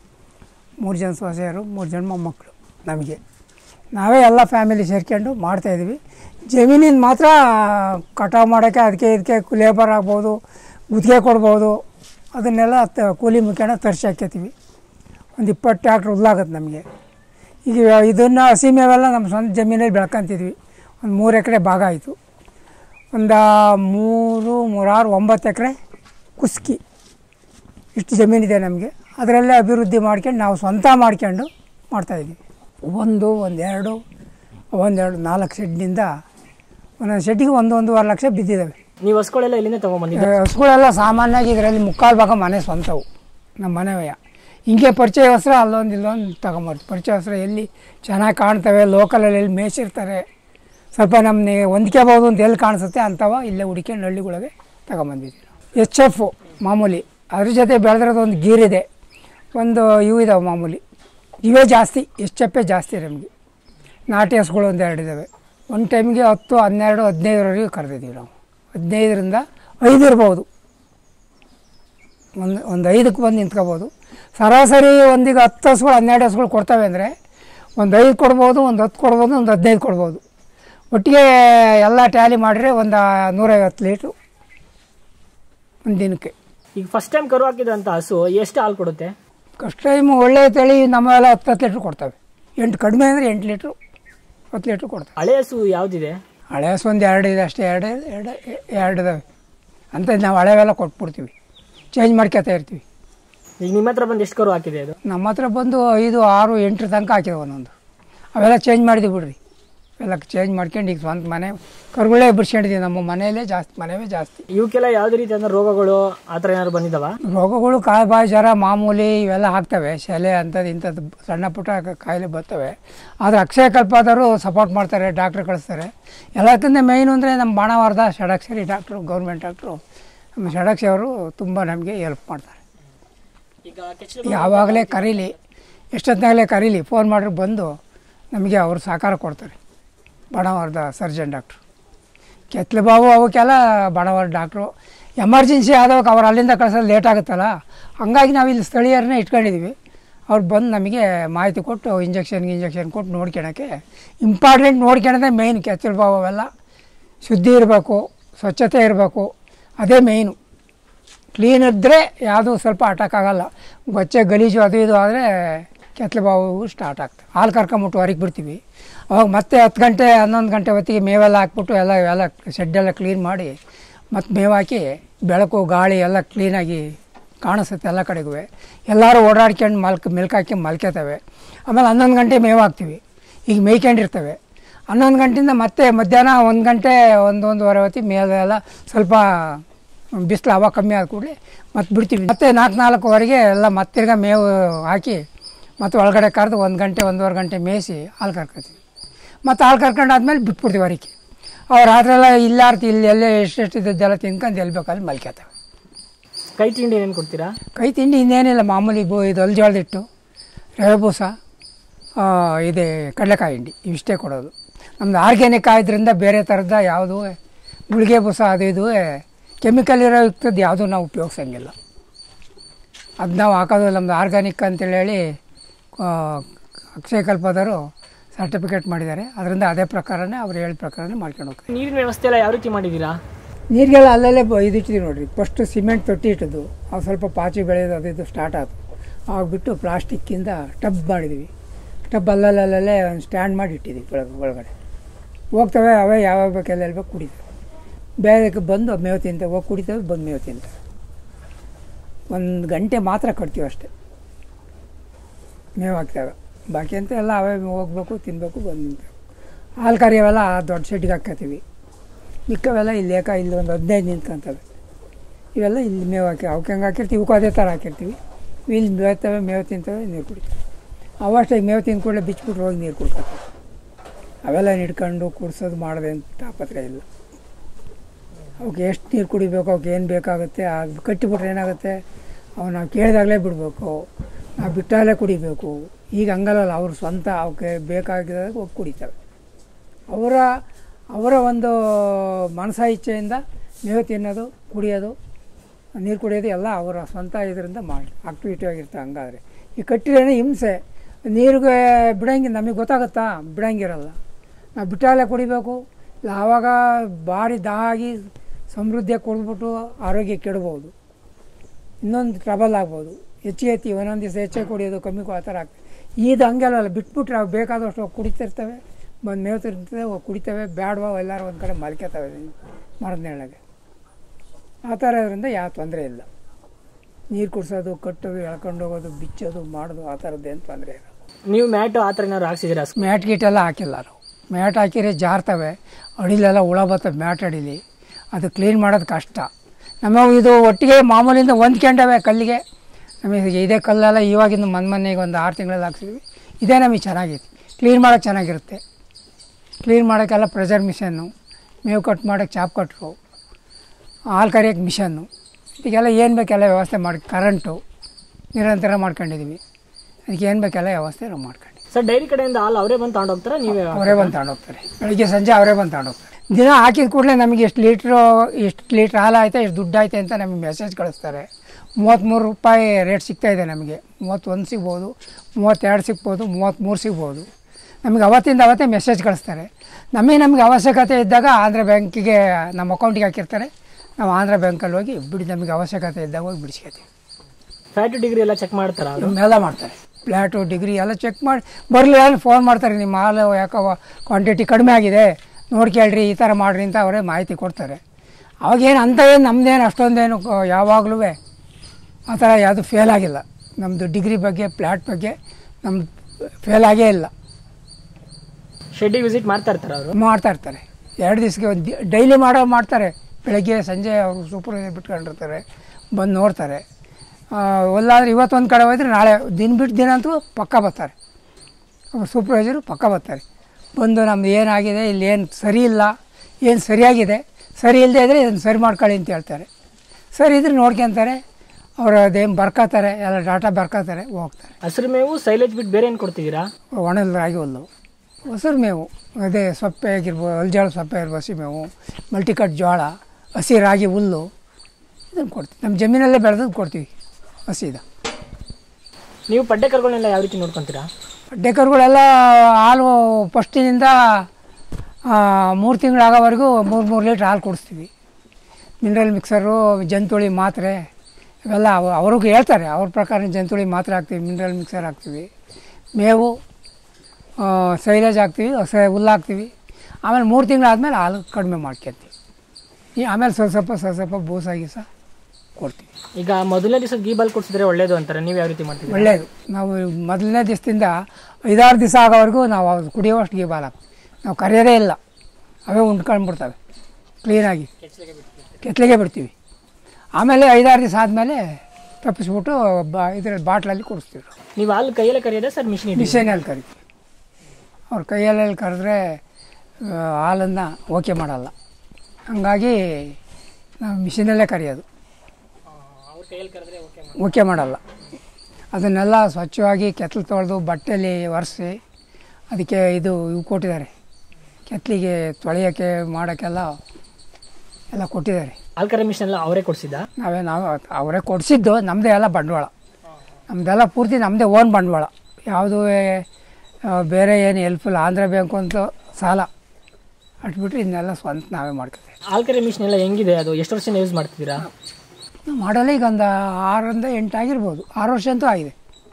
ಮೂರು ಜನ ಸೊಸೆಯರು ಮೂರು ಜನ ಮೊಮ್ಮಕ್ಕಳು ನಮಗೆ ನಾವೇ ಎಲ್ಲ ಫ್ಯಾಮಿಲಿ ಸೇರ್ಕೊಂಡು ಮಾಡ್ತಾಯಿದ್ವಿ ಜಮೀನಿನ ಮಾತ್ರ ಕಟಾವು ಮಾಡೋಕ್ಕೆ ಅದಕ್ಕೆ ಇದಕ್ಕೆ ಲೇಬರ್ ಆಗ್ಬೋದು ಗುತ್ತಿಗೆ ಕೊಡ್ಬೋದು ಅದನ್ನೆಲ್ಲ ತ- ಕೂಲಿ ಮುಖೇನ ತರಿಸಿ ಹಾಕ್ಯತೀವಿ ಒಂದು ಇಪ್ಪತ್ತು ಟ್ಯಾಕ್ಟ್ರ್ ಹುಲ್ಲಾಗತ್ತೆ ನಮಗೆ ಈಗ ಇದನ್ನು ಹಸಿ ಮೇವೆಲ್ಲ ನಮ್ಮ ಸ್ವಂತ ಜಮೀನಲ್ಲಿ ಬೆಳ್ಕೊಂತಿದ್ವಿ ಒಂದು ಮೂರು ಎಕರೆ ಭಾಗ ಆಯಿತು ಒಂದು ಮೂರು ಮೂರಾರು ಒಂಬತ್ತು ಎಕರೆ ಕುಸ್ಕಿ ಇಷ್ಟು ಜಮೀನಿದೆ ನಮಗೆ ಅದರಲ್ಲೇ ಅಭಿವೃದ್ಧಿ ಮಾಡ್ಕೊಂಡು ನಾವು ಸ್ವಂತ ಮಾಡ್ಕೊಂಡು ಮಾಡ್ತಾಯಿದ್ವಿ ಒಂದು ಒಂದೆರಡು ಒಂದೆರಡು ನಾಲ್ಕು ಶೆಡ್ನಿಂದ ಒಂದೊಂದು ಶೆಡ್ಡಿಗೆ ಒಂದು ಒಂದೂವರೆ ಲಕ್ಷ ಬಿದ್ದಿದ್ದಾವೆ ನೀವು ಹಸ್ಗಳೆಲ್ಲ ಇಲ್ಲಿಂದ ತಗೊಂಬಂದಿದ್ದೆ ಹಸುಗಳೆಲ್ಲ ಸಾಮಾನ್ಯವಾಗಿ ಇದರಲ್ಲಿ ಮುಕ್ಕಾಲು ಭಾಗ ಮನೆ ಸ್ವಂತವು ನಮ್ಮ ಮನೆವಯ್ಯ ಹಿಂಗೆ ಪರಿಚಯ ವಸ್ತ್ರ ಅಲ್ಲೊಂದು ಇಲ್ಲೊಂದು ತಗೊಂಬರ್ತೀವಿ ಪರಿಚಯ ವಸ್ತ್ರ ಎಲ್ಲಿ ಚೆನ್ನಾಗಿ ಕಾಣ್ತವೆ ಲೋಕಲಲ್ಲಿ ಎಲ್ಲಿ ಮೇಯ್ಸಿರ್ತಾರೆ ಸ್ವಲ್ಪ ನಮ್ಮನೆ ಹೊಂದ್ಕೋಬೋದು ಅಂತ ಎಲ್ಲಿ ಕಾಣಿಸುತ್ತೆ ಅಂಥವ ಇಲ್ಲೇ ಹುಡುಕೊಂಡು ಹಳ್ಳಿಗಳಿಗೆ ತಗೊಂಬಂದಿದ್ದೀವಿ ಎಚ್ ಎಫ್ ಮಾಮೂಲಿ ಅದ್ರ ಜೊತೆ ಬೆಳೆದಿರೋದು ಒಂದು ಗೀರಿದೆ ಒಂದು ಇವು ಇದಾವೆ ಮಾಮೂಲಿ ಇವೇ ಜಾಸ್ತಿ ಎಚ್ ಎಫೇ ಜಾಸ್ತಿ ನಮಗೆ ನಾಟಿ ಹಸುಗಳು ಒಂದು ಎರಡು ಇದ್ದಾವೆ ಒಂದು ಟೈಮ್ಗೆ ಹತ್ತು ಹನ್ನೆರಡು ಹದಿನೈದರವರೆಗೂ ಕರೆದಿದ್ದೀವಿ ನಾವು ಹದಿನೈದರಿಂದ ಐದು ಇರ್ಬೋದು ಒಂದು ಒಂದು ಐದಕ್ಕೆ ಬಂದು ನಿಂತ್ಕೋಬೋದು ಸರಾಸರಿ ಒಂದೀಗ ಹತ್ತು ಹಸುಗಳು ಹನ್ನೆರಡು ಹಸುಗಳು ಕೊಡ್ತವೆ ಅಂದರೆ ಒಂದು ಐದು ಕೊಡ್ಬೋದು ಒಂದು ಹತ್ತು ಕೊಡ್ಬೋದು ಒಂದು ಹದಿನೈದು ಕೊಡ್ಬೋದು ಒಟ್ಟಿಗೆ ಎಲ್ಲ ಟ್ಯಾಲಿ ಮಾಡಿದ್ರೆ ಒಂದು ನೂರೈವತ್ತು ಲೀಟ್ರು ಒಂದು ದಿನಕ್ಕೆ ಈಗ ಫಸ್ಟ್ ಟೈಮ್ ಕರು ಹಾಕಿದಂತ ಹಸು ಎಷ್ಟು ಹಾಲು ಕೊಡುತ್ತೆ ಕಷ್ಟ ಟೈಮು ಒಳ್ಳೆಯ ತಳಿ ನಮ್ಮೆಲ್ಲ ಹತ್ತು ಹತ್ತು ಲೀಟ್ರ್ ಕೊಡ್ತವೆ ಎಂಟು ಕಡಿಮೆ ಅಂದರೆ ಎಂಟು ಲೀಟ್ರು ಹತ್ತು ಲೀಟ್ರ್ ಕೊಡ್ತವೆ ಹಳೆ ಹಸು ಯಾವ್ದಿದೆ ಹಳೆ ಹಸು ಒಂದು ಎರಡು ಇದೆ ಅಷ್ಟೇ ಎರಡು ಎರಡು ಎರಡು ಇದಾವೆ ಅಂತ ನಾವು ಹಳೆವೆಲ್ಲ ಕೊಟ್ಬಿಡ್ತೀವಿ ಚೇಂಜ್ ಮಾಡ್ಕೊತಾ ಇರ್ತೀವಿ ಈಗ ನಿಮ್ಮ ಹತ್ರ ಬಂದು ಎಷ್ಟು ಕರು ಹಾಕಿದೆ ಅದು ನಮ್ಮ ಹತ್ರ ಬಂದು ಐದು ಆರು ಎಂಟರ ತನಕ ಹಾಕಿದೆ ಒಂದೊಂದು ಅವೆಲ್ಲ ಚೇಂಜ್ ಮಾಡಿದ್ವಿ ಬಿಡ್ರಿ ಎಲ್ಲ ಚೇಂಜ್ ಮಾಡ್ಕೊಂಡು ಈಗ ಸ್ವಂತ ಮನೆ ಕರುಗಳೇ ಬಿಡ್ಸ್ಕೊಂಡಿದ್ದೀವಿ ನಮ್ಮ ಮನೆಯಲ್ಲೇ ಜಾಸ್ತಿ ಮನೆಯವೇ ಜಾಸ್ತಿ ಇವಕ್ಕೆಲ್ಲ ಯಾವ್ದು ರೀತಿ ಅಂದ್ರೆ ರೋಗಗಳು ಆ ಥರ ಏನಾದ್ರು ಬಂದಿದ್ದಾವ ರೋಗಗಳು ಕಾಯಿ ಬಾಯಿ ಜ್ವರ ಮಾಮೂಲಿ ಇವೆಲ್ಲ ಆಗ್ತವೆ ಶೆಲೆ ಅಂಥದ್ದು ಇಂಥದ್ದು ಸಣ್ಣ ಪುಟ್ಟ ಕ- ಕಾಯಿಲೆ ಬರ್ತವೆ ಆದರೆ ಅಕ್ಷಯ ಕಲ್ಪದವರು ಸಪೋರ್ಟ್ ಮಾಡ್ತಾರೆ ಡಾಕ್ಟ್ರ್ ಕಳಿಸ್ತಾರೆ ಎಲ್ಲಕ್ಕಿಂತ ಮೇಯ್ನು ಅಂದರೆ ನಮ್ಮ ಬಾಣವಾರದ ಷಡಕ್ಷರಿ ಡಾಕ್ಟ್ರು ಗೌರ್ಮೆಂಟ್ ಡಾಕ್ಟ್ರು ನಮ್ಮ ಷಡಕ್ಷಿ ಅವರು ತುಂಬ ನಮಗೆ ಹೆಲ್ಪ್ ಮಾಡ್ತಾರೆ ಈಗ ಯಾವಾಗಲೇ ಕರೀಲಿ ಎಷ್ಟೊತ್ತಾಗಲೇ ಕರೀಲಿ ಫೋನ್ ಮಾಡ್ರೆ ಬಂದು ನಮಗೆ ಅವರು ಸಹಕಾರ ಕೊಡ್ತಾರೆ ಬಣವಾರದ ಸರ್ಜನ್ ಡಾಕ್ಟ್ರು ಕೆತ್ತಲು ಬಾವು ಅವಕ್ಕೆಲ್ಲ ಬಣವಾರ ಡಾಕ್ಟ್ರು ಎಮರ್ಜೆನ್ಸಿ ಆದವಾಗ ಅವ್ರು ಅಲ್ಲಿಂದ ಕಳ್ಸೋದು ಲೇಟ್ ಆಗುತ್ತಲ್ಲ ಹಂಗಾಗಿ ನಾವು ಇಲ್ಲಿ ಸ್ಥಳೀಯರನ್ನೇ ಇಟ್ಕೊಂಡಿದ್ದೀವಿ ಅವ್ರು ಬಂದು ನಮಗೆ ಮಾಹಿತಿ ಕೊಟ್ಟು ಇಂಜೆಕ್ಷನ್ಗೆ ಇಂಜೆಕ್ಷನ್ ಕೊಟ್ಟು ನೋಡ್ಕೊಳಕ್ಕೆ ಇಂಪಾರ್ಟೆಂಟ್ ನೋಡ್ಕೊಳೋದೇ ಮೇಯ್ನ್ ಕೆತ್ತಲು ಬಾವು ಅವೆಲ್ಲ ಶುದ್ಧಿ ಇರಬೇಕು ಸ್ವಚ್ಛತೆ ಇರಬೇಕು ಅದೇ ಮೇಯ್ನು ಕ್ಲೀನ್ ಇದ್ದರೆ ಯಾವುದೂ ಸ್ವಲ್ಪ ಅಟ್ಯಾಕ್ ಆಗಲ್ಲ ಗೊಚ್ಚೆ ಗಲೀಜು ಅದು ಇದು ಆದರೆ ಕೆತ್ತಲು ಬಾವು ಸ್ಟಾರ್ಟ್ ಆಗ್ತದೆ ಹಾಲು ಕರ್ಕೊಂಬಿಟ್ಟು ಹೊರಗೆ ಬಿಡ್ತೀವಿ ಅವಾಗ ಮತ್ತೆ ಹತ್ತು ಗಂಟೆ ಹನ್ನೊಂದು ಗಂಟೆ ಹೊತ್ತಿಗೆ ಮೇವೆಲ್ಲ ಹಾಕ್ಬಿಟ್ಟು ಎಲ್ಲ ಎಲ್ಲ ಶೆಡ್ಡೆಲ್ಲ ಕ್ಲೀನ್ ಮಾಡಿ ಮತ್ತು ಮೇವು ಹಾಕಿ ಬೆಳಕು ಗಾಳಿ ಎಲ್ಲ ಕ್ಲೀನಾಗಿ ಕಾಣಿಸುತ್ತೆ ಎಲ್ಲ ಕಡೆಗೂ ಎಲ್ಲರೂ ಓಡಾಡ್ಕೊಂಡು ಮಲ್ಕ್ ಮಿಲ್ಕ್ ಹಾಕಿ ಮಲ್ಕೋತವೆ ಆಮೇಲೆ ಹನ್ನೊಂದು ಗಂಟೆ ಮೇವು ಹಾಕ್ತೀವಿ ಈಗ ಮೇಯ್ಕೊಂಡಿರ್ತವೆ ಹನ್ನೊಂದು ಗಂಟೆಯಿಂದ ಮತ್ತೆ ಮಧ್ಯಾಹ್ನ ಒಂದು ಗಂಟೆ ಒಂದು ಒಂದೂವರೆ ಹೊತ್ತಿಗೆ ಮೇಲೆ ಎಲ್ಲ ಸ್ವಲ್ಪ ಬಿಸಿಲು ಹವಾ ಕಮ್ಮಿ ಆದ ಕೂಡಲೇ ಮತ್ತೆ ಬಿಡ್ತೀವಿ ಮತ್ತೆ ನಾಲ್ಕು ನಾಲ್ಕುವರೆಗೆ ಎಲ್ಲ ಮತ್ತೆ ತಿರ್ಗಾ ಮೇವು ಹಾಕಿ ಮತ್ತು ಒಳಗಡೆ ಕರೆದು ಒಂದು ಗಂಟೆ ಒಂದೂವರೆ ಗಂಟೆ ಮೇಯಿಸಿ ಹಾಲು ಕರ್ಕೊತೀವಿ ಮತ್ತು ಹಾಲು ಕರ್ಕೊಂಡು ಆದ್ಮೇಲೆ ಬಿಟ್ಬಿಡ್ತೀವಿ ಹೊರಗೆ ಅವ್ರು ರಾತ್ರೆಲ್ಲ ಇಲ್ಲಾರ್ತಿ ಇಲ್ಲಿ ಎಲ್ಲೇ ಎಷ್ಟೆಷ್ಟು ಇದ್ದದ್ದೆಲ್ಲ ತಿನ್ಕೊಂಡು ಎಲ್ಲಿ ಬೇಕಲ್ಲಿ ಮಲ್ಕೋತವೆ ಕೈ ತಿಂಡಿ ಏನೇನು ಕೊಡ್ತೀರಾ ಕೈ ತಿಂಡಿ ಇನ್ನೇನಿಲ್ಲ ಮಾಮೂಲಿ ಬೂ ಇದು ಅಲ್ಜೋಳದ ಹಿಟ್ಟು ರವೆ ಬೂಸ ಆ, ಇದೆ ಕಡಲೆಕಾಯಿ ಹಿಂಡಿ ಇವಿಷ್ಟೇ ಕೊಡೋದು ನಮ್ದು ಆರ್ಗ್ಯಾನಿಕ್ ಆದ್ರಿಂದ ಬೇರೆ ಥರದ ಯಾವುದು ಗುಳಿಗೆ ಬೂಸ ಅದು ಇದು ಕೆಮಿಕಲ್ ಇರೋ ಯುಕ್ತದ್ದು ಯಾವುದೂ ನಾವು ಉಪಯೋಗಿಸಂಗಿಲ್ಲ ಅದು ನಾವು ಹಾಕೋದು ನಮ್ಮದು ಆರ್ಗ್ಯಾನಿಕ್ ಅಂತೇಳಿ ಹೇಳಿ ಆ, ಅಕ್ಷಯ ಕಲ್ಪದವರು ಸರ್ಟಿಫಿಕೇಟ್ ಮಾಡಿದ್ದಾರೆ ಅದರಿಂದ ಅದೇ ಪ್ರಕಾರನೇ ಅವ್ರು ಹೇಳಿದ ಪ್ರಕಾರನೇ ಮಾಡ್ಕೊಂಡು ಹೋಗ್ತಾರೆ ನೀರಿನ ವ್ಯವಸ್ಥೆ ಎಲ್ಲ ಯಾವ ರೀತಿ ಮಾಡಿದ್ದೀರಾ ನೀರಿಗೆಲ್ಲ ಅಲ್ಲಲ್ಲೇ ಬ ಇದಿಟ್ಟಿದ್ದೀವಿ ನೋಡ್ರಿ ಫಸ್ಟ್ ಸಿಮೆಂಟ್ ತೊಟ್ಟಿ ಇಟ್ಟಿದ್ದು ಅವು ಸ್ವಲ್ಪ ಪಾಚಿ ಬೆಳೆಯೋದು ಅದು ಇದು ಸ್ಟಾರ್ಟ್ ಆಯ್ತು ಆಗ್ಬಿಟ್ಟು ಪ್ಲಾಸ್ಟಿಕ್ಕಿಂದ ಟಬ್ ಮಾಡಿದ್ವಿ ಟಬ್ ಅಲ್ಲಲ್ಲಲ್ಲೇ ಒಂದು ಸ್ಟ್ಯಾಂಡ್ ಮಾಡಿ ಇಟ್ಟಿದ್ದೀವಿ ಒಳಗೆ ಒಳಗಡೆ ಹೋಗ್ತವೆ ಅವೇ ಯಾವಾಗ ಬೇಕು ಎಲ್ಲೆಲ್ಲಿ ಬೇಕು ಕುಡಿತವೆ ಬೇರೆಕ್ಕೆ ಬಂದು ಮೇವು ತಿಂತವೆ ಹೋಗಿ ಕುಡಿತವೆ ಬಂದು ಮೇವು ತಿಂತವೆ ಒಂದು ಗಂಟೆ ಮಾತ್ರ ಕಟ್ತೀವಿ ಅಷ್ಟೇ ಮೇವು ಹಾಕ್ತೇವೆ ಬಾಕಿ ಅಂತ ಎಲ್ಲ ಅವೇ ಹೋಗ್ಬೇಕು ತಿನ್ನಬೇಕು ಬಂದು ನಿಂತೇವೆ ಹಾಲು ಕರಿಯವೆಲ್ಲ ದೊಡ್ಡ ಶೆಡ್ಗೆ ಹಾಕ್ಕೋತೀವಿ ಮಿಕ್ಕವೆಲ್ಲ ಇಲ್ಲಿ ಏಕ ಇಲ್ಲಿ ಒಂದು ಹದಿನೈದು ನಿಂತ್ಕೊಂತವೆ ಇವೆಲ್ಲ ಇಲ್ಲಿ ಮೇವು ಹಾಕಿ ಅವಕ್ಕೆ ಹೆಂಗೆ ಹಾಕಿರ್ತೀವಿ ಇವಕ್ಕೂ ಅದೇ ಥರ ಹಾಕಿರ್ತೀವಿ ಇಲ್ಲಿ ಮೇಯ್ತವೆ ಮೇವು ತಿಂತವೆ ನೀರು ಕುಡಿತವೆ ಅವಷ್ಟೇ ಮೇವು ತಿಂದ ಕೂಡಲೇ ಬಿಚ್ಬಿಟ್ರೆ ಹೋಗಿ ನೀರು ಕುಡ್ಕೊತವೆ ಅವೆಲ್ಲ ಹಿಡ್ಕೊಂಡು ಕುಡ್ಸೋದು ಮಾಡೋದೇ ಅಂತ ತಾಪತ್ರೆ ಇಲ್ಲ ಅವಕ್ಕೆ ಎಷ್ಟು ನೀರು ಕುಡಿಬೇಕು ಅವಕ್ಕೆ ಏನು ಬೇಕಾಗುತ್ತೆ ಅದು ಕಟ್ಟಿಬಿಟ್ರೆ ಏನಾಗುತ್ತೆ ಅವು ನಾವು ಕೇಳಿದಾಗಲೇ ಬಿಡಬೇಕು ನಾವು ಬಿಟ್ಟಾಗಲೇ ಕುಡಿಬೇಕು ಈಗ ಹಂಗಲ್ಲ ಅವ್ರು ಸ್ವಂತ ಅವಕ್ಕೆ ಬೇಕಾಗಿದ್ದಾಗ ಹೋಗಿ ಕುಡಿತವೆ ಅವರ ಅವರ ಒಂದು ಮನಸ ಇಚ್ಛೆಯಿಂದ ಮೇವು ತಿನ್ನೋದು ಕುಡಿಯೋದು ನೀರು ಕುಡಿಯೋದು ಎಲ್ಲ ಅವರ ಸ್ವಂತ ಇದರಿಂದ ಮಾಡಿ ಆಕ್ಟಿವಿಟಿ ಆಗಿರ್ತಾರೆ ಹಂಗಾದ್ರೆ ಈ ಕಟ್ಟಿರೇನೆ ಹಿಂಸೆ ನೀರಿಗೆ ಬಿಡಂಗಿ ನಮಗೆ ಗೊತ್ತಾಗುತ್ತಾ ಬಿಡಂಗಿರಲ್ಲ ನಾವು ಬಿಟ್ಟಾಗಲೇ ಕುಡಿಬೇಕು ಇಲ್ಲ ಆವಾಗ ಭಾರಿ ದಾಗಿ ಸಮೃದ್ಧಿಯಾಗಿ ಕುಡಿದ್ಬಿಟ್ಟು ಆರೋಗ್ಯ ಕೆಡ್ಬೋದು ಇನ್ನೊಂದು ಟ್ರಬಲ್ ಆಗ್ಬೋದು ಹೆಚ್ಚಿಗೆ ಎತ್ತಿ ಒಂದೊಂದು ದಿವಸ ಹೆಚ್ಚಾಗಿ ಕುಡಿಯೋದು ಕಮ್ಮಿ ಕೊ- ಆ ಥರ ಆಗ್ತದೆ ಇದು ಹಂಗೆಲ್ಲ ಬಿಟ್ಬಿಟ್ರೆ ಅವು ಬೇಕಾದಷ್ಟು ಹೋಗಿ ಕುಡಿತಿರ್ತವೆ ಬಂದು ಮೇವು ತಿರ್ತವೆ ಹೋಗಿ ಕುಡಿತವೆ ಬೇಡವಾ ಎಲ್ಲರೂ ಒಂದು ಕಡೆ ಮಲ್ಕೋತವೆ ಮರದ ನೆರಳಿಗೆ ಆ ಥರ ಇರೋದ್ರಿಂದ ಯಾವ ತೊಂದರೆ ಇಲ್ಲ ನೀರು ಕುಡಿಸೋದು ಕಟ್ಟೋದು ಎಳ್ಕೊಂಡು ಹೋಗೋದು ಬಿಚ್ಚೋದು ಮಾಡೋದು ಆ ಥರದ್ದೇನು ತೊಂದರೆ ಇಲ್ಲ ನೀವು ಮ್ಯಾಟು ಆ ಥರ ಏನಾದ್ರು ಹಾಕ್ಸಿದ್ದೀರಾ ಮ್ಯಾಟ್ ಗೀಟೆಲ್ಲ ಹಾಕಿಲ್ಲ ನಾವು ಮ್ಯಾಟ್ ಹಾಕಿದ್ರೆ ಜಾರ್ತವೆ ಅಡಿಲೆಲ್ಲ ಹುಳ ಬರ್ತವೆ ಮ್ಯಾಟ್ ಅಡಿಲಿ ಅದು ಕ್ಲೀನ್ ಮಾಡೋದು ಕಷ್ಟ ನಮ್ಮ ಇದು ಒಟ್ಟಿಗೆ ಮಾಮೂಲಿಂದ ಹೊಂದ್ಕೊಂಡವೆ ಕಲ್ಲಿಗೆ ನಮಗೆ ಇದೇ ಕಲ್ಲೆಲ್ಲ ಇವಾಗಿಂದ ಮನ್ ಮೊನ್ನೆಗೆ ಒಂದು ಆರು ತಿಂಗಳಲ್ಲಿ ಹಾಕ್ಸಿದ್ವಿ ಇದೇ ನಮಗೆ ಚೆನ್ನಾಗೈತಿ ಕ್ಲೀನ್ ಮಾಡೋಕ್ಕೆ ಚೆನ್ನಾಗಿರುತ್ತೆ ಕ್ಲೀನ್ ಮಾಡೋಕ್ಕೆಲ್ಲ ಪ್ರೆಷರ್ ಮಿಷನ್ನು ಮೇವು ಕಟ್ ಮಾಡೋಕ್ಕೆ ಚಾಪ್ ಕಟ್ರು ಹಾಲು ಕರಿಯೋಕ್ಕೆ ಮಿಷನ್ನು ಇದಕ್ಕೆಲ್ಲ ಏನು ಬೇಕೆಲ್ಲ ವ್ಯವಸ್ಥೆ ಮಾಡಿ ಕರೆಂಟು ನಿರಂತರ ಮಾಡ್ಕೊಂಡಿದ್ದೀವಿ ಅದಕ್ಕೆ ಏನು ಬೇಕೆಲ್ಲ ವ್ಯವಸ್ಥೆ ನಾವು ಮಾಡ್ಕೊಂಡಿದ್ದೀವಿ ಸರ್ ಡೈರಿ ಕಡೆಯಿಂದ ಹಾಲು ಅವರೇ ಬಂದು ತಗೊಂಡು ಹೋಗ್ತಾರಾ ನೀವೇ ಅವರೇ ಬಂದು ತಗೊಂಡೋಗ್ತಾರೆ ಬೆಳಿಗ್ಗೆ ಸಂಜೆ ಅವರೇ ಬಂದು ತಗೊಂಡೋಗ್ತಾರೆ ದಿನ ಹಾಕಿದ ಕೂಡಲೇ ನಮಗೆ ಎಷ್ಟು ಲೀಟ್ರು ಎಷ್ಟು ಲೀಟ್ರ್ ಹಾಲು ಆಯ್ತಾ ಎಷ್ಟು ದುಡ್ಡು ಆಯ್ತು ಅಂತ ನಮಗೆ ಮೆಸೇಜ್ ಕಳಿಸ್ತಾರೆ ಮೂವತ್ತ್ಮೂರು ರೂಪಾಯಿ ರೇಟ್ ಸಿಗ್ತಾ ಇದೆ ನಮಗೆ ಮೂವತ್ತೊಂದು ಸಿಗ್ಬೋದು ಮೂವತ್ತೆರಡು ಸಿಗ್ಬೋದು ಮೂವತ್ತ್ಮೂರು ಸಿಗ್ಬೋದು ನಮಗೆ ಅವತ್ತಿಂದ ಅವತ್ತೇ ಮೆಸೇಜ್ ಕಳಿಸ್ತಾರೆ ನಮಗೆ ನಮಗೆ ಅವಶ್ಯಕತೆ ಇದ್ದಾಗ ಆಂಧ್ರ ಬ್ಯಾಂಕಿಗೆ ನಮ್ಮ ಅಕೌಂಟಿಗೆ ಹಾಕಿರ್ತಾರೆ ನಾವು ಆಂಧ್ರ ಬ್ಯಾಂಕಲ್ಲಿ ಹೋಗಿ ಬಿಡಿ ನಮಗೆ ಅವಶ್ಯಕತೆ ಇದ್ದಾಗ ಹೋಗಿ ಬಿಡಿಸ್ಕೊತೀವಿ ಫ್ಯಾಟ್ ಡಿಗ್ರಿ ಎಲ್ಲ ಚೆಕ್ ಮಾಡ್ತಾರಾ ಅದು ಎಲ್ಲ ಮಾಡ್ತಾರೆ ಫ್ಲ್ಯಾಟು ಡಿಗ್ರಿ ಎಲ್ಲ ಚೆಕ್ ಮಾಡಿ ಬರಲಿಲ್ಲ ಅಂದ್ರೆ ಫೋನ್ ಮಾಡ್ತಾರೆ ನಿಮ್ಮ ಹಾಲು ಯಾಕೋ ಕ್ವಾಂಟಿಟಿ ಕಡಿಮೆ ಆಗಿದೆ ನೋಡ್ಕೇಳ್ರಿ ಈ ಥರ ಮಾಡಿರಿ ಅಂತ ಅವರೇ ಮಾಹಿತಿ ಕೊಡ್ತಾರೆ ಅವಾಗೇನು ಅಂತ ಏನು ನಮ್ಮದೇನು ಅಷ್ಟೊಂದೇನು ಕ- ಯಾವಾಗಲೂ ಆ ಥರ ಯಾವುದು ಫೇಲ್ ಆಗಿಲ್ಲ ನಮ್ಮದು ಡಿಗ್ರಿ ಬಗ್ಗೆ ಫ್ಲ್ಯಾಟ್ ಬಗ್ಗೆ ನಮ್ದು ಫೇಲ್ ಆಗೇ ಇಲ್ಲ ಶೆಡ್ಡಿಗೆ ವಿಸಿಟ್ ಮಾಡ್ತಾ ಇರ್ತಾರ ಅವರು ಮಾಡ್ತಾ ಇರ್ತಾರೆ ಎರಡು ದಿವಸಕ್ಕೆ ಒಂದು ಡೈಲಿ ಮಾಡೋ ಮಾಡ್ತಾರೆ ಬೆಳಗ್ಗೆ ಸಂಜೆ ಅವರು ಸೂಪರ್ವೈಸರ್ ಬಿಟ್ಕೊಂಡಿರ್ತಾರೆ ಬಂದು ನೋಡ್ತಾರೆ ಒಲ್ಲಾದ್ರೆ ಇವತ್ತೊಂದು ಕಡೆ ಹೋದ್ರೆ ನಾಳೆ ದಿನ ಬಿಟ್ಟು ದಿನ ಅಂತೂ ಪಕ್ಕ ಬರ್ತಾರೆ ಅವ್ರು ಸೂಪರ್ವೈಸರು ಪಕ್ಕ ಬರ್ತಾರೆ ಬಂದು ನಮ್ದು ಏನಾಗಿದೆ ಇಲ್ಲಿ ಏನು ಸರಿ ಇಲ್ಲ ಏನು ಸರಿಯಾಗಿದೆ ಸರಿ ಇಲ್ಲದೆ ಇದ್ದರೆ ಇದನ್ನು ಸರಿ ಮಾಡ್ಕೊಳ್ಳಿ ಅಂತ ಹೇಳ್ತಾರೆ ಸರಿ ಇದ್ರೆ ನೋಡ್ಕೊತಾರೆ ಅವರು ಅದೇನು ಬರ್ಕೋತಾರೆ ಎಲ್ಲ ಡಾಟಾ ಬರ್ಕೋತಾರೆ ಹೋಗ್ತಾರೆ ಹಸಿರು ಮೇವು ಸೈಲೇಜ್ ಬಿಟ್ಟು ಬೇರೆ ಏನು ಕೊಡ್ತಿದ್ದೀರಾ ಒಣಲ್ ರಾಗಿ ಹುಲ್ಲು ಹಸಿರು ಮೇವು ಅದೇ ಸೊಪ್ಪೆ ಆಗಿರ್ಬೋದು ಅಲ್ಜಾಳ ಸೊಪ್ಪೆ ಇರ್ಬೋದು ಹಸಿ ಮೇವು ಮಲ್ಟಿಕಟ್ ಜೋಳ ಹಸಿ ರಾಗಿ ಹುಲ್ಲು ಇದನ್ನು ಕೊಡ್ತೀವಿ ನಮ್ಮ ಜಮೀನಲ್ಲೇ ಬೆಳೆದು ಕೊಡ್ತೀವಿ ಹಸಿದ ನೀವು ಪಡ್ಡೆ ಕರುಗಳನ್ನೆಲ್ಲ ಯಾವ ರೀತಿ ನೋಡ್ಕೊಂತೀರಾ ಡೆಕರ್ಗಳೆಲ್ಲ ಹಾಲು ಫಸ್ಟಿನಿಂದ ಮೂರು ತಿಂಗಳಾಗೋವರೆಗೂ ಮೂರು ಮೂರು ಲೀಟ್ರ್ ಹಾಲು ಕುಡಿಸ್ತೀವಿ ಮಿನರಲ್ ಮಿಕ್ಸರು ಜಂತುಳಿ ಮಾತ್ರೆ ಇವೆಲ್ಲ ಅವ ಅವ್ರಿಗೆ ಹೇಳ್ತಾರೆ ಅವ್ರ ಪ್ರಕಾರ ಜಂತುಳಿ ಮಾತ್ರೆ ಹಾಕ್ತೀವಿ ಮಿನರಲ್ ಮಿಕ್ಸರ್ ಹಾಕ್ತೀವಿ ಮೇವು ಆ, ಸೈಲೇಜ್ ಹಾಕ್ತೀವಿ ಹೊಸ ಹುಲ್ಲು ಹಾಕ್ತೀವಿ ಆಮೇಲೆ ಮೂರು ತಿಂಗಳಾದ್ಮೇಲೆ ಹಾಲು ಕಡಿಮೆ ಮಾಡ್ಕೊತೀವಿ ಈ ಆಮೇಲೆ ಸ್ವಲ್ಪ ಸ್ವಲ್ಪ ಸ್ವಲ್ಪ ಸ್ವಲ್ಪ ಬೂಸ ಗೀಸ ಕೊಡ್ತೀವಿ ಈಗ ಮೊದಲನೇ ದಿವಸ ಗೀ ಬಾಲ್ ಕೊಡ್ಸಿದ್ರೆ ಒಳ್ಳೇದು ಅಂತಾರೆ ನೀವು ಯಾವ ರೀತಿ ಮಾಡ್ತೀವಿ ಒಳ್ಳೆಯದು ನಾವು ಮೊದಲನೇ ದಿವಸದಿಂದ ಐದಾರು ದಿವಸ ಆಗೋವರೆಗೂ ನಾವು ಅದು ಕುಡಿಯೋವಷ್ಟು ಗೀ ಬಾಲ್ ಹಾಕ್ತೀವಿ ನಾವು ಕರೆಯೋದೇ ಇಲ್ಲ ಅವೇ ಉಂಡ್ಕೊಂಡ್ಬಿಡ್ತವೆ ಕ್ಲೀನಾಗಿ ಕೆತ್ತಲಿಗೆ ಬಿಡ್ತೀವಿ ಆಮೇಲೆ ಐದಾರು ದಿವಸ ಆದಮೇಲೆ ತಪ್ಪಿಸ್ಬಿಟ್ಟು ಬಾ ಇದರಲ್ಲಿ ಬಾಟ್ಲಲ್ಲಿ ಕುಡಿಸ್ತೀವಿ ನಾವು. ನೀವು ಹಾಲು ಕೈಯಲ್ಲೇ ಕರೆಯೋದಾ ಸರ್ ಮಿಷಿನ್ ಇದೆ ಮಿಷನಲ್ಲಿ ಕರಿತೀವಿ ಅವ್ರ ಕೈಯಲ್ಲಿ ಕರೆದ್ರೆ ಹಾಲನ್ನು ಓಕೆ ಮಾಡಲ್ಲ ಹಂಗಾಗಿ ನಾವು ಮಿಷಿನಲ್ಲೇ ಕರೆಯೋದು ಅವ್ರ ಕೈಯಲ್ಲಿ ಕರೆದ್ರೆ ಓಕೆ ಓಕೆ ಮಾಡಲ್ಲ ಅದನ್ನೆಲ್ಲ ಸ್ವಚ್ಛವಾಗಿ ಕೆತ್ತಲು ತೊಳೆದು ಬಟ್ಟೆಯಲ್ಲಿ ಒರೆಸಿ ಅದಕ್ಕೆ ಇದು ಇವು ಕೊಟ್ಟಿದ್ದಾರೆ ಕೆತ್ತಲಿಗೆ ತೊಳೆಯೋಕ್ಕೆ ಮಾಡೋಕ್ಕೆಲ್ಲ ಎಲ್ಲ ಕೊಟ್ಟಿದ್ದಾರೆ ಹಾಲು ಕರೆ ಮಿಷನ್ ಎಲ್ಲ ಅವರೇ ಕೊಡ್ಸಿದ್ದ ನಾವೇ ನಾವು ಅವರೇ ಕೊಡಿಸಿದ್ದು ನಮ್ಮದೇ ಎಲ್ಲ ಬಂಡವಾಳ ನಮ್ಮದೆಲ್ಲ ಪೂರ್ತಿ ನಮ್ಮದೇ ಓನ್ ಬಂಡವಾಳ ಯಾವುದೂ ಆ, ಬೇರೆ ಏನು ಹೆಲ್ಪ್ಫುಲ್ ಆಂಧ್ರ ಬ್ಯಾಂಕು ಅಂತ ಸಾಲ ಅಟ್ಬಿಟ್ರೆ ಇದನ್ನೆಲ್ಲ ಸ್ವಂತ ನಾವೇ ಮಾಡ್ಕೊತೀವಿ ಹಾಲು ಕರೆ ಮಿಷನ್ ಎಲ್ಲ ಹೆಂಗಿದೆ ಅದು ಎಷ್ಟು ವರ್ಷದಿಂದ ಯೂಸ್ ಮಾಡ್ತಿದ್ದೀರಾ ನಾವು ಮಾಡಲ್ಲ ಈಗ ಒಂದು ಆರರಿಂದ ಎಂಟು ಆಗಿರ್ಬೋದು ಆರು ವರ್ಷ ಅಂತೂ ಆಗಿದೆ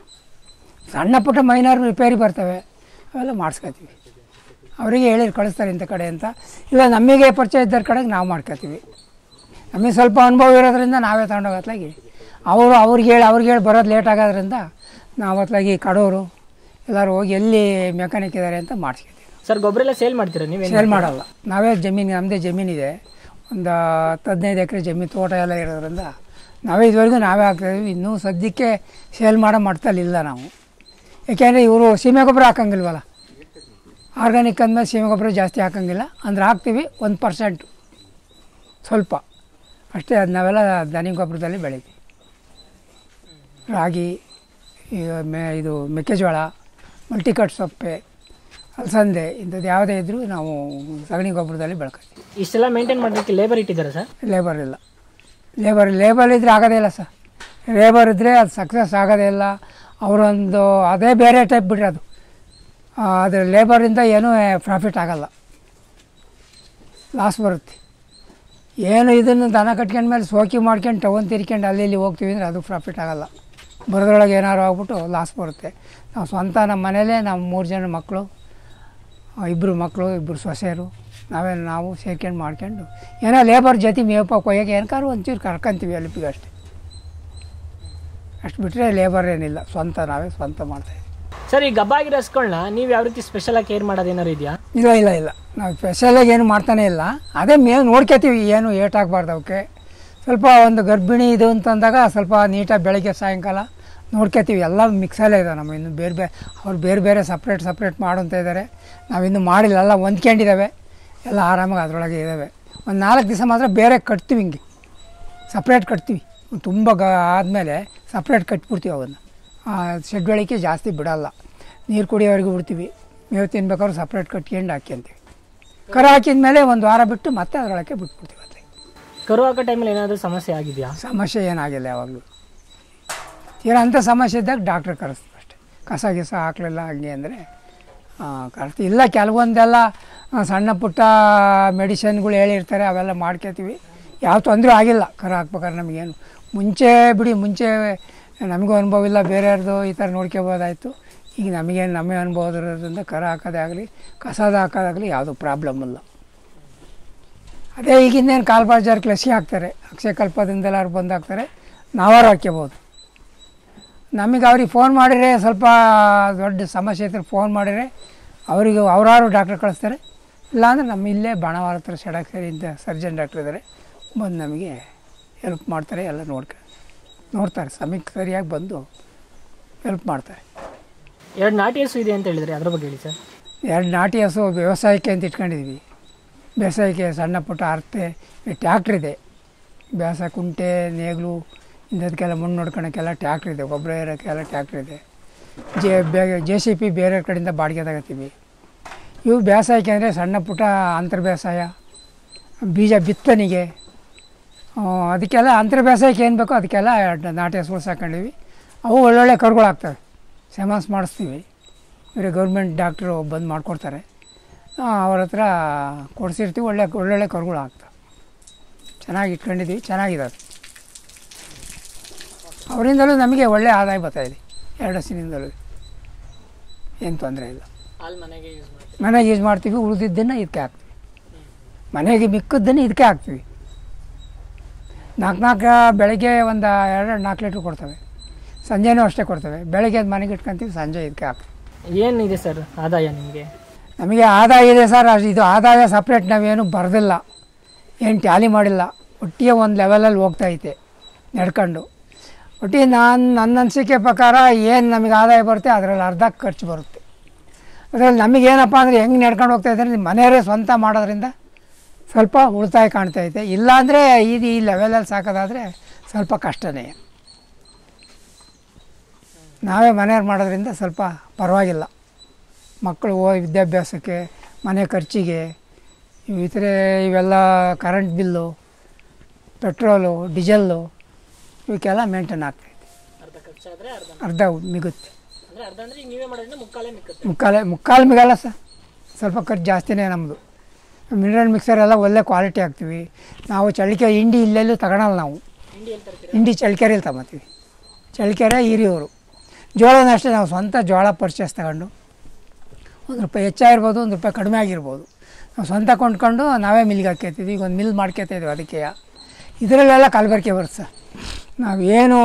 ಸಣ್ಣ ಪುಟ್ಟ ಮೈನರ್ ರಿಪೇರಿ ಬರ್ತವೆ ಅವೆಲ್ಲ ಮಾಡಿಸ್ಕೊತೀವಿ ಅವರಿಗೆ ಹೇಳಿ ಕಳಿಸ್ತಾರೆ ಇಂಥ ಕಡೆ ಅಂತ ಇಲ್ಲ ನಮಗೆ ಪರಿಚಯ ಇದ್ದರ ಕಡೆಗೆ ನಾವು ಮಾಡ್ಕೊತೀವಿ ನಮಗೆ ಸ್ವಲ್ಪ ಅನುಭವ ಇರೋದ್ರಿಂದ ನಾವೇ ತಗೊಂಡೋಗತ್ಲಾಗಿ ಅವರು ಅವ್ರಿಗೆ ಹೇಳಿ ಅವ್ರಿಗೆ ಹೇಳಿ ಬರೋದು ಲೇಟ್ ಆಗೋದ್ರಿಂದ ನಾವು ಅತ್ಲಾಗಿ ಕಡೋರು ಎಲ್ಲರೂ ಹೋಗಿ ಎಲ್ಲಿ ಮೆಕ್ಯಾನಿಕ್ ಇದ್ದಾರೆ ಅಂತ ಮಾಡಿಸ್ಕೊತೀವಿ ಸರ್ ಗೊಬ್ಬರ ಎಲ್ಲ ಸೇಲ್ ಮಾಡ್ತೀರಾ ನೀವೇನು ಸೇಲ್ ಮಾಡಲ್ಲ ನಾವೇ ಜಮೀನು ನಮ್ಮದೇ ಜಮೀನಿದೆ ಒಂದು ಹತ್ತು ಹದಿನೈದು ಎಕರೆ ಜಮೀನು ತೋಟ ಎಲ್ಲ ಇರೋದ್ರಿಂದ ನಾವೇ ಇದುವರೆಗೂ ನಾವೇ ಹಾಕ್ತಾಯಿದ್ವಿ ಇನ್ನೂ ಸದ್ಯಕ್ಕೆ ಸೇಲ್ ಮಾಡೋ ಮಟ್ಟದಲ್ಲಿಲ್ಲ ನಾವು ಯಾಕೆಂದರೆ ಇವರು ಸೀಮೆ ಗೊಬ್ಬರ ಹಾಕಂಗಿಲ್ವಲ್ಲ ಆರ್ಗ್ಯಾನಿಕ್ ಅಂದಮೇಲೆ ಸೀಮೆ ಗೊಬ್ಬರ ಜಾಸ್ತಿ ಹಾಕಂಗಿಲ್ಲ ಅಂದ್ರೆ ಹಾಕ್ತೀವಿ ಒಂದು ಪರ್ಸೆಂಟ್ ಸ್ವಲ್ಪ ಅಷ್ಟೇ ಅದು ನಾವೆಲ್ಲ ದನಿ ಗೊಬ್ಬರದಲ್ಲಿ ಬೆಳಿತೀವಿ ರಾಗಿ ಈಗ ಮೆ ಇದು ಮೆಕ್ಕೆಜೋಳ ಮಲ್ಟಿಕಟ್ ಸೊಪ್ಪೆ ಅಲಸಂದೆ ಇಂಥದ್ದು ಯಾವುದೇ ಇದ್ದರೂ ನಾವು ಸಗಣಿ ಗೊಬ್ಬರದಲ್ಲಿ ಬೆಳ್ಕೊತೀವಿ ಇಷ್ಟೆಲ್ಲ ಮೇಂಟೈನ್ ಮಾಡೋದಕ್ಕೆ ಲೇಬರ್ ಇಟ್ಟಿದ್ದಾರೆ ಸರ್ ಲೇಬರ್ ಇಲ್ಲ ಲೇಬರ್ ಲೇಬರ್ ಇದ್ದರೆ ಆಗೋದೇ ಇಲ್ಲ ಸರ್ ಲೇಬರ್ ಇದ್ದರೆ ಅದು ಸಕ್ಸಸ್ ಆಗೋದೇ ಇಲ್ಲ ಅವರೊಂದು ಅದೇ ಬೇರೆ ಟೈಪ್ ಬಿಡ್ರಿ ಅದು ಆ, ಅದ್ರ ಲೇಬರಿಂದ ಏನೂ ಪ್ರಾಫಿಟ್ ಆಗಲ್ಲ ಲಾಸ್ ಬರುತ್ತೆ ಏನು ಇದನ್ನು ದನ ಕಟ್ಕೊಂಡ ಮೇಲೆ ಸೋಕಿ ಮಾಡ್ಕೊಂಡು ಟವನ್ ತಿರ್ಕೊಂಡು ಅಲ್ಲಿ ಇಲ್ಲಿ ಹೋಗ್ತೀವಿ ಅಂದರೆ ಅದು ಪ್ರಾಫಿಟ್ ಆಗಲ್ಲ ಬರೋದ್ರೊಳಗೆ ಏನಾದ್ರು ಆಗ್ಬಿಟ್ಟು ಲಾಸ್ ಬರುತ್ತೆ ನಾವು ಸ್ವಂತ ನಮ್ಮ ಮನೇಲೇ ನಾವು ಮೂರು ಜನ ಮಕ್ಕಳು ಇಬ್ಬರು ಮಕ್ಕಳು ಇಬ್ಬರು ಸೊಸೆಯರು ನಾವೇ ನಾವು ಸೇರ್ಕೊಂಡು ಮಾಡ್ಕೊಂಡು ಏನೋ ಲೇಬರ್ ಜೊತೆ ಮೇವಪ್ಪ ಕೊಯ್ಯೋಕೆ ಏನಕ್ಕಾದ್ರು ಒಂಚೂರು ಕರ್ಕೊಂತೀವಿ ಅಲ್ಲಿಪಿಗೆ ಅಷ್ಟೇ ಅಷ್ಟು ಬಿಟ್ಟರೆ ಲೇಬರ್ ಏನಿಲ್ಲ ಸ್ವಂತ ನಾವೇ ಸ್ವಂತ ಮಾಡ್ತಾಯಿದ್ದೀವಿ ಸರ್ ಈ ಗಬ್ಬ ಆಗಿರೋ ಹಸ್ಗಳನ್ನ ನೀವು ಯಾವ ರೀತಿ ಸ್ಪೆಷಲಾಗಿ ಕೇರ್ ಮಾಡೋದು ಏನಾರು ಇದೆಯಾ ಇಲ್ಲ ಇಲ್ಲ ಇಲ್ಲ ನಾವು ಸ್ಪೆಷಲಾಗಿ ಏನು ಮಾಡ್ತಾನೆ ಇಲ್ಲ ಅದೇ ಮೇವು ನೋಡ್ಕೊತೀವಿ ಏನು ಏಟಾಗಬಾರ್ದು ಅವಕ್ಕೆ ಸ್ವಲ್ಪ ಒಂದು ಗರ್ಭಿಣಿ ಇದು ಅಂತಂದಾಗ ಸ್ವಲ್ಪ ನೀಟಾಗಿ ಬೆಳಗ್ಗೆ ಸಾಯಂಕಾಲ ನೋಡ್ಕೊತೀವಿ ಎಲ್ಲ ಮಿಕ್ಸಲ್ಲೇ ಇದೆ ನಮ್ಮ ಇನ್ನು ಬೇರೆ ಬೇರೆ ಅವ್ರು ಬೇರೆ ಬೇರೆ ಸಪ್ರೇಟ್ ಸಪ್ರೇಟ್ ಮಾಡು ಅಂತ ಇದ್ದಾರೆ ನಾವಿನ್ನೂ ಮಾಡಿಲ್ಲ ಎಲ್ಲ ಹೊಂದ್ಕೊಂಡಿದ್ದಾವೆ ಎಲ್ಲ ಆರಾಮಾಗಿ ಅದರೊಳಗೆ ಇದ್ದಾವೆ ಒಂದು ನಾಲ್ಕು ದಿವಸ ಮಾತ್ರ ಬೇರೆ ಕಟ್ತೀವಿ ಹಿಂಗೆ ಸಪ್ರೇಟ್ ಕಟ್ತೀವಿ ತುಂಬ ಗ ಆದಮೇಲೆ ಸಪ್ರೇಟ್ ಕಟ್ಬಿಡ್ತೀವಿ ಅವನ್ನು ಶೆಡ್ ಒಳಕ್ಕೆ ಜಾಸ್ತಿ ಬಿಡಲ್ಲ ನೀರು ಕುಡಿಯೋವರೆಗೂ ಬಿಡ್ತೀವಿ ಮೇವು ತಿನ್ಬೇಕಾದ್ರೆ ಸಪ್ರೇಟ್ ಕಟ್ಕೊಂಡು ಹಾಕ್ಯಂತೀವಿ ಕರ ಹಾಕಿದ ಮೇಲೆ ಒಂದು ವಾರ ಬಿಟ್ಟು ಮತ್ತೆ ಅದರೊಳಗೆ ಬಿಟ್ಬಿಡ್ತೀವಿ ಅತ್ತೆ ಕರು ಹಾಕೋ ಟೈಮಲ್ಲಿ ಏನಾದರೂ ಸಮಸ್ಯೆ ಆಗಿದೆಯಾ ಸಮಸ್ಯೆ ಏನಾಗಿಲ್ಲ ಯಾವಾಗಲೂ ತೀರಾ ಅಂಥ ಸಮಸ್ಯೆ ಇದ್ದಾಗ ಡಾಕ್ಟ್ರ್ ಕರೆಸ್ತೀವಿ ಅಷ್ಟೇ ಕಸ ಗಿಸ ಹಾಕ್ಲಿಲ್ಲ ಹಂಗೆ ಅಂದರೆ ಕರೆಸ್ತೀವಿ ಇಲ್ಲ ಕೆಲವೊಂದೆಲ್ಲ ಆ, ಸಣ್ಣ ಪುಟ್ಟ ಮೆಡಿಸಿನ್ಗಳು ಹೇಳಿರ್ತಾರೆ ಅವೆಲ್ಲ ಮಾಡ್ಕೊತೀವಿ ಯಾವ ತೊಂದರೆ ಆಗಿಲ್ಲ ಕರ ಹಾಕ್ಬೇಕಾದ್ರೆ ನಮಗೇನು ಮುಂಚೆ ಬಿಡಿ ಮುಂಚೆ ನಮಗೂ ಅನುಭವ ಇಲ್ಲ ಬೇರೆಯವ್ರದ್ದು ಈ ಥರ ನೋಡ್ಕೋಬೋದಾಯಿತು ಈಗ ನಮಗೇನು ನಮ್ಮ ಅನುಭವ ಇರೋದ್ರಿಂದ ಕರ ಹಾಕೋದೇ ಆಗಲಿ ಕಸದ ಹಾಕೋದಾಗಲಿ ಯಾವುದೂ ಪ್ರಾಬ್ಲಮ್ ಇಲ್ಲ ಅದೇ ಈಗಿಂದೇನು ಕಾಲು ಬಾಜಾರ್ ಲಸಿ ಹಾಕ್ತಾರೆ ಅಕ್ಷಯ ಕಲ್ಪದಿಂದೆಲ್ಲ ಅವ್ರು ಬಂದು ಹಾಕ್ತಾರೆ ನಾವಾರು ಹಾಕ್ಕೋಬೋದು ನಮಗೆ ಅವ್ರಿಗೆ ಫೋನ್ ಮಾಡಿದರೆ ಸ್ವಲ್ಪ ದೊಡ್ಡ ಸಮಸ್ಯೆ ಇದ್ರೆ ಫೋನ್ ಮಾಡಿದರೆ ಅವರಿಗೆ ಅವರಾರು ಡಾಕ್ಟ್ರ್ ಕಳಿಸ್ತಾರೆ ಇಲ್ಲಾಂದ್ರೆ ನಮ್ಮ ಇಲ್ಲೇ ಬಾಣವಾರ ಹತ್ರ ಸೆಡಾಕ್ಸರಿ ಅಂತ ಸರ್ಜನ್ ಡಾಕ್ಟ್ರ್ ಇದ್ದಾರೆ ಬಂದು ನಮಗೆ ಹೆಲ್ಪ್ ಮಾಡ್ತಾರೆ ಎಲ್ಲ ನೋಡ್ಕ ನೋಡ್ತಾರೆ ಸಮಯಕ್ಕೆ ಸರಿಯಾಗಿ ಬಂದು ಹೆಲ್ಪ್ ಮಾಡ್ತಾರೆ ಎರಡು ನಾಟಿ ಹಸು ಇದೆ ಅಂತ ಹೇಳಿದ್ರೆ ಅದ್ರ ಬಗ್ಗೆ ಹೇಳಿ ಸರ್ ಎರಡು ನಾಟಿ ಹಸು ವ್ಯವಸಾಯಕ್ಕೆ ಅಂತ ಇಟ್ಕೊಂಡಿದ್ವಿ ಬೇಸಾಯಕ್ಕೆ ಸಣ್ಣ ಪುಟ್ಟ ಅರ್ತೆ ಟ್ಯಾಕ್ಟ್ರ್ ಇದೆ ಬೇಸಾಯ ಕುಂಟೆ ನೇಗ್ಲು ಇಂಥದಕ್ಕೆಲ್ಲ ಮಣ್ಣು ನೋಡ್ಕೊಳಕ್ಕೆಲ್ಲ ಟ್ಯಾಕ್ಟ್ರ್ ಇದೆ ಗೊಬ್ಬರ ಇರೋಕ್ಕೆಲ್ಲ ಟ್ಯಾಕ್ಟ್ರ್ ಇದೆ ಜೆ ಬೇ ಜೆ ಸಿ ಪಿ ಬೇರೆ ಕಡೆಯಿಂದ ಬಾಡಿಗೆ ತಗೋತೀವಿ ಇವು ಬೇಸಾಯಕ್ಕೆ ಅಂದರೆ ಸಣ್ಣ ಪುಟ್ಟ ಅಂತರ್ ಬೇಸಾಯ ಬೀಜ ಬಿತ್ತನೆಗೆ ಆ, ಅದಕ್ಕೆಲ್ಲ ಅಂತರ್ ಬೇಸಾಯಕ್ಕೆ ಏನು ಬೇಕೋ ಅದಕ್ಕೆಲ್ಲ ಎರಡು ನಾಟಿ ಹಸುಗಳು ಸಾಕೊಂಡಿವಿ ಅವು ಒಳ್ಳೊಳ್ಳೆ ಕರುಗಳು ಆಗ್ತವೆ ಸೆಮಾನ್ಸ್ ಮಾಡಿಸ್ತೀವಿ ಬೇರೆ ಗೌರ್ಮೆಂಟ್ ಡಾಕ್ಟ್ರು ಬಂದು ಮಾಡಿಕೊಡ್ತಾರೆ ಅವ್ರ ಹತ್ರ ಕೊಡಿಸಿರ್ತೀವಿ ಒಳ್ಳೆ ಒಳ್ಳೊಳ್ಳೆ ಕರುಗಳು ಆಗ್ತವೆ ಚೆನ್ನಾಗಿ ಇಟ್ಕೊಂಡಿದ್ದೀವಿ ಚೆನ್ನಾಗಿದ್ದಾರೆ ಅವರಿಂದಲೂ ನಮಗೆ ಒಳ್ಳೆಯ ಆದಾಯ ಬರ್ತಾ ಇದೆ ಎರಡು ಹಸಿನಿಂದಲೂ ಏನು ತೊಂದರೆ ಇಲ್ಲ ಹಾಲು ಮನೆಗೆ ಯೂಸ್ ಮಾಡ್ತೀರಾ ಮನೆಗೆ ಯೂಸ್ ಮಾಡ್ತೀವಿ ಉಳಿದಿದ್ದನ್ನು ಇದಕ್ಕೆ ಹಾಕ್ತೀವಿ ಮನೆಗೆ ಮಿಕ್ಕದ್ದನ್ನು ಇದಕ್ಕೆ ಹಾಕ್ತೀವಿ ನಾಲ್ಕು ನಾಲ್ಕು ಬೆಳಗ್ಗೆ ಒಂದು ಎರಡು ನಾಲ್ಕು ಲೀಟ್ರ್ ಕೊಡ್ತವೆ ಸಂಜೆನೂ ಅಷ್ಟೇ ಕೊಡ್ತವೆ ಬೆಳಗ್ಗೆ ಅದು ಮನೆಗೆ ಇಟ್ಕೊಂತೀವಿ ಸಂಜೆ ಇದಕ್ಕೆ ಹಾಕ್ತೀವಿ ಏನಿದೆ ಸರ್ ಆದಾಯ ನಿಮಗೆ ನಮಗೆ ಆದಾಯ ಇದೆ ಸರ್ ಅಷ್ಟು ಇದು ಆದಾಯ ಸಪ್ರೇಟ್ ನಾವೇನು ಬರೆದಿಲ್ಲ ಏನು ಟ್ಯಾಲಿ ಮಾಡಿಲ್ಲ ಒಟ್ಟಿಗೆ ಒಂದು ಲೆವೆಲಲ್ಲಿ ಹೋಗ್ತೈತೆ ನಡ್ಕೊಂಡು ಒಟ್ಟಿಗೆ ನಾನು ನನ್ನ ಅನಿಸಿಕೆ ಪ್ರಕಾರ ಏನು ನಮಗೆ ಆದಾಯ ಬರುತ್ತೆ ಅದರಲ್ಲಿ ಅರ್ಧ ಖರ್ಚು ಬರುತ್ತೆ ಅದರಲ್ಲಿ ನಮಗೇನಪ್ಪ ಅಂದರೆ ಹೆಂಗೆ ನಡ್ಕೊಂಡು ಹೋಗ್ತಾ ಇದ್ದಾರೆ ಮನೆಯವರೇ ಸ್ವಂತ ಮಾಡೋದ್ರಿಂದ ಸ್ವಲ್ಪ ಉಳಿತಾಯ ಕಾಣ್ತೈತೆ ಇಲ್ಲಾಂದರೆ ಇದು ಈ ಲೆವೆಲಲ್ಲಿ ಸಾಕೋದಾದರೆ ಸ್ವಲ್ಪ ಕಷ್ಟನೇ ನಾವೇ ಮನೆಯವ್ರು ಮಾಡೋದ್ರಿಂದ ಸ್ವಲ್ಪ ಪರವಾಗಿಲ್ಲ ಮಕ್ಕಳು ಹೋಗಿ ವಿದ್ಯಾಭ್ಯಾಸಕ್ಕೆ ಮನೆ ಖರ್ಚಿಗೆ ಇವು ಇತರೆ ಇವೆಲ್ಲ ಕರೆಂಟ್ ಬಿಲ್ಲು ಪೆಟ್ರೋಲು ಡೀಸೆಲ್ಲು ಇವಕ್ಕೆಲ್ಲ ಮೇಂಟೈನ್ ಆಗ್ತೈತೆ ಅರ್ಧ ಖರ್ಚಾದ್ರೆ ಅರ್ಧ ಅರ್ಧ ಮಿಗುತ್ತೆ ಅಂದ್ರೆ ಅರ್ಧ ಅಂದ್ರೆ ಈಗ ನೀವೇ ಮಾಡೋದ್ರಿಂದ ಮುಕ್ಕಾಲೇ ಮಿಕ್ಕುತ್ತೆ ಮುಕ್ಕಾಲೆ ಮುಕ್ಕಾಲು ಮಿಗಲ್ಲ ಸರ್ ಸ್ವಲ್ಪ ಖರ್ಚು ಜಾಸ್ತಿನೇ ನಮ್ಮದು ಮಿನರಲ್ ಮಿಕ್ಸರ್ ಎಲ್ಲ ಒಳ್ಳೆ ಕ್ವಾಲಿಟಿ ಹಾಕ್ತೀವಿ ನಾವು ಚಳಿಕೆ ಹಿಂಡಿ ಇಲ್ಲೆಲ್ಲೂ ತಗೊಳಲ್ಲ ನಾವು ಹಿಂಡಿ ಎಲ್ಲಿ ತರ್ತೀರಾ ಹಿಂಡಿ ಚಳಿಕೆರೆಯಲ್ಲಿ ತಗೊತೀವಿ ಚಳಿಕೆರೆ ಹಿರಿಯೂರು ಜೋಳನ ಅಷ್ಟೇ ನಾವು ಸ್ವಂತ ಜೋಳ ಪರ್ಚೇಸ್ ತಗೊಂಡು ಒಂದು ರೂಪಾಯಿ ಹೆಚ್ಚಾಗಿರ್ಬೋದು ಒಂದು ರೂಪಾಯಿ ಕಡಿಮೆ ಆಗಿರ್ಬೋದು ನಾವು ಸ್ವಂತ ಕೊಂಡ್ಕೊಂಡು ನಾವೇ ಮಿಲ್ಗೆ ಹಾಕ್ಯತೀವಿ ಈಗ ಒಂದು ಮಿಲ್ ಮಾಡ್ಕೊತಾ ಇದೀವಿ ಅದಕ್ಕೆ ಇದರಲ್ಲೆಲ್ಲ ಕಲಬೆರಕೆ ಬರುತ್ತೆ ಸರ್ ನಾವೇನು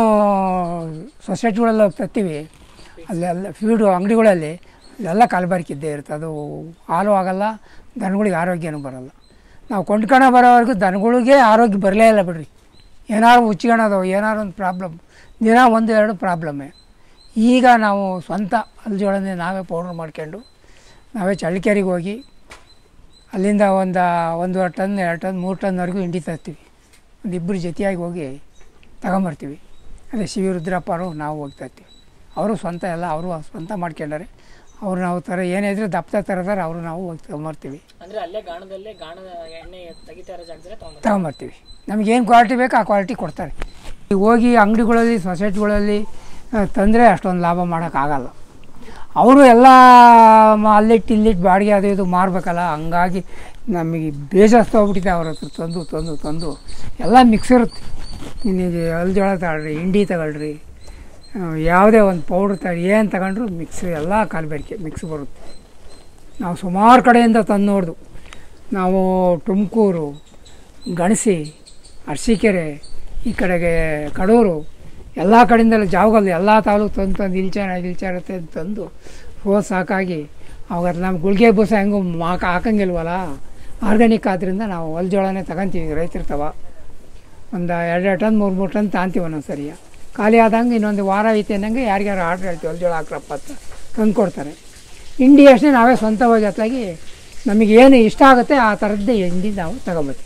ಸೊಸೈಟಿಗಳಲ್ಲಿ ಹೋಗಿ ತರ್ತೀವಿ ಅಲ್ಲೆಲ್ಲ ಫೀಡು ಅಂಗಡಿಗಳಲ್ಲಿ ಅಲ್ಲೆಲ್ಲ ಕಲಬೆರಕೆ ಇದ್ದೇ ಇರುತ್ತೆ ಅದು ಹಾಲು ಆಗಲ್ಲ ದನಗಳಿಗೆ ಆರೋಗ್ಯನೂ ಬರಲ್ಲ ನಾವು ಕೊಂಡ್ಕೊಂಡು ಬರೋವರೆಗೂ ದನಗಳಿಗೆ ಆರೋಗ್ಯ ಬರಲೇ ಇಲ್ಲ ಬಿಡ್ರಿ ಏನಾದ್ರು ಉಚ್ಕೊಳೋದು ಏನಾದ್ರು ಒಂದು ಪ್ರಾಬ್ಲಮ್ ದಿನ ಒಂದು ಎರಡು ಪ್ರಾಬ್ಲಮ್ಮೇ ಈಗ ನಾವು ಸ್ವಂತ ಅಲ್ಜೋಳನೆ ನಾವೇ ಪೌಡ್ರ್ ಮಾಡ್ಕೊಂಡು ನಾವೇ ಚಳ್ಳಕೆರೆಗೆ ಹೋಗಿ ಅಲ್ಲಿಂದ ಒಂದು ಒಂದೂವರೆ ಟನ್ ಎರಡು ಟನ್ ಮೂರು ಟನ್ವರೆಗೂ ಹಿಂಡಿ ತರ್ತೀವಿ ಒಂದು ಇಬ್ಬರು ಜೊತೆಯಾಗಿ ಹೋಗಿ ತಗೊಂಬರ್ತೀವಿ ಅದೇ ಶಿವರುದ್ರಪ್ಪರು ನಾವು ಹೋಗಿ ತರ್ತೀವಿ ಅವರು ಸ್ವಂತ ಎಲ್ಲ ಅವರು ಸ್ವಂತ ಮಾಡ್ಕೊಂಡಾರೆ ಅವ್ರು ನಾವು ಥರ ಏನೇ ಇದ್ರೆ ದಪ್ಪ ತರದಾರೆ ಅವರು ನಾವು ಹೋಗಿ ತಗೊಂಬರ್ತೀವಿ ಅಂದ್ರೆ ಅಲ್ಲೇ ಗಾಣದಲ್ಲೇ ಗಾಣದ ಎಣ್ಣೆ ತೆಗಿತಾ ಇರೋ ಜಾಗದಲ್ಲೇ ತಗೊಂಡ್ಬರ್ತೀರಾ ತಗೊಂಬರ್ತೀವಿ ನಮಗೇನು ಕ್ವಾಲಿಟಿ ಬೇಕು ಆ ಕ್ವಾಲಿಟಿ ಕೊಡ್ತಾರೆ ಈಗ ಹೋಗಿ ಅಂಗಡಿಗಳಲ್ಲಿ ಸೊಸೈಟಿಗಳಲ್ಲಿ ತಂದರೆ ಅಷ್ಟೊಂದು ಲಾಭ ಮಾಡೋಕ್ಕಾಗಲ್ಲ ಅವರು ಎಲ್ಲ ಮ- ಅಲ್ಲಿಟ್ಟು ಇಲ್ಲಿಟ್ಟು ಬಾಡಿಗೆ ಅದು ಇದು ಮಾರಬೇಕಲ್ಲ ಹಂಗಾಗಿ ನಮಗೆ ಬೇಜಾಸ್ತು ಹೋಗ್ಬಿಟ್ಟಿದೆ ಅವ್ರ ಹತ್ರ ತಂದು ತಂದು ತಂದು ಎಲ್ಲ ಮಿಕ್ಸ್ ಇರುತ್ತೆ ನಿಮಗೆ ಅಲ್ಜೋಳ ತಗೊಳ್ರಿ ಹಿಂಡಿ ತಗೊಳ್ರಿ ಆ, ಯಾವುದೇ ಒಂದು ಪೌಡ್ರ್ ತಗೊಳ್ಳಿ ಏನು ತಗೊಂಡ್ರು ಮಿಕ್ಸ್ ಎಲ್ಲ ಕಾಲ್ಬೆರಕೆ ಮಿಕ್ಸ್ ಬರುತ್ತೆ ನಾವು ಸುಮಾರು ಕಡೆಯಿಂದ ತಂದು ನೋಡ್ದು ನಾವು ತುಮಕೂರು ಗಣಸಿ ಅರಸೀಕೆರೆ ಈ ಕಡೆಗೆ ಕಡೂರು ಎಲ್ಲ ಕಡೆಯಿಂದಲೂ ಜಾವಗಲ್ ಎಲ್ಲ ತಾಲೂಕು ತಂದು ತಂದು ಇಲ್ಚಾರ ಇಲ್ಚಾರತ್ತೆ ಅಂತ ತಂದು ರೋಸ್ ಸಾಕಾಗಿ ಅವಾಗ ನಮ್ಮ ಗುಳಿಗೆ ಬೂಸ ಹೆಂಗೂ ಮಾಕ ಹಾಕಂಗಿಲ್ವಲ್ಲ ಆರ್ಗ್ಯಾನಿಕ್ ಆದ್ದರಿಂದ ನಾವು ಹೊಲ್ಜೋಳನೇ ತಗೊಂತೀವಿ ರೈತರ ತವ ಒಂದು ಎರಡೆರಡು ಟನ್ ಮೂರು ಮೂರು ಟನ್ ತಾಂತೀವಿ ಒಂದೊಂದು ಸರಿ ಖಾಲಿ ಆದಂಗೆ ಇನ್ನೊಂದು ವಾರ ಐತೆ ಅನ್ನಂಗೆ ಯಾರಿಗಾರು ಆರ್ಡ್ರ್ ಹೇಳ್ತೀವಿ ಹೊಲ್ಜೋಳ ಹಾಕ್ರಪ್ಪ ಅಂತ ತಂದು ಕೊಡ್ತಾರೆ ಹಿಂಡಿ ಅಷ್ಟೇ ನಾವೇ ಸ್ವಂತವಾಗಿ ಅತ್ಲಾಗಿ ನಮಗೆ ಏನು ಇಷ್ಟ ಆಗುತ್ತೆ ಆ ಥರದ್ದೇ ಹಿಂಡಿ ನಾವು ತಗೊಂಬರ್ತೀವಿ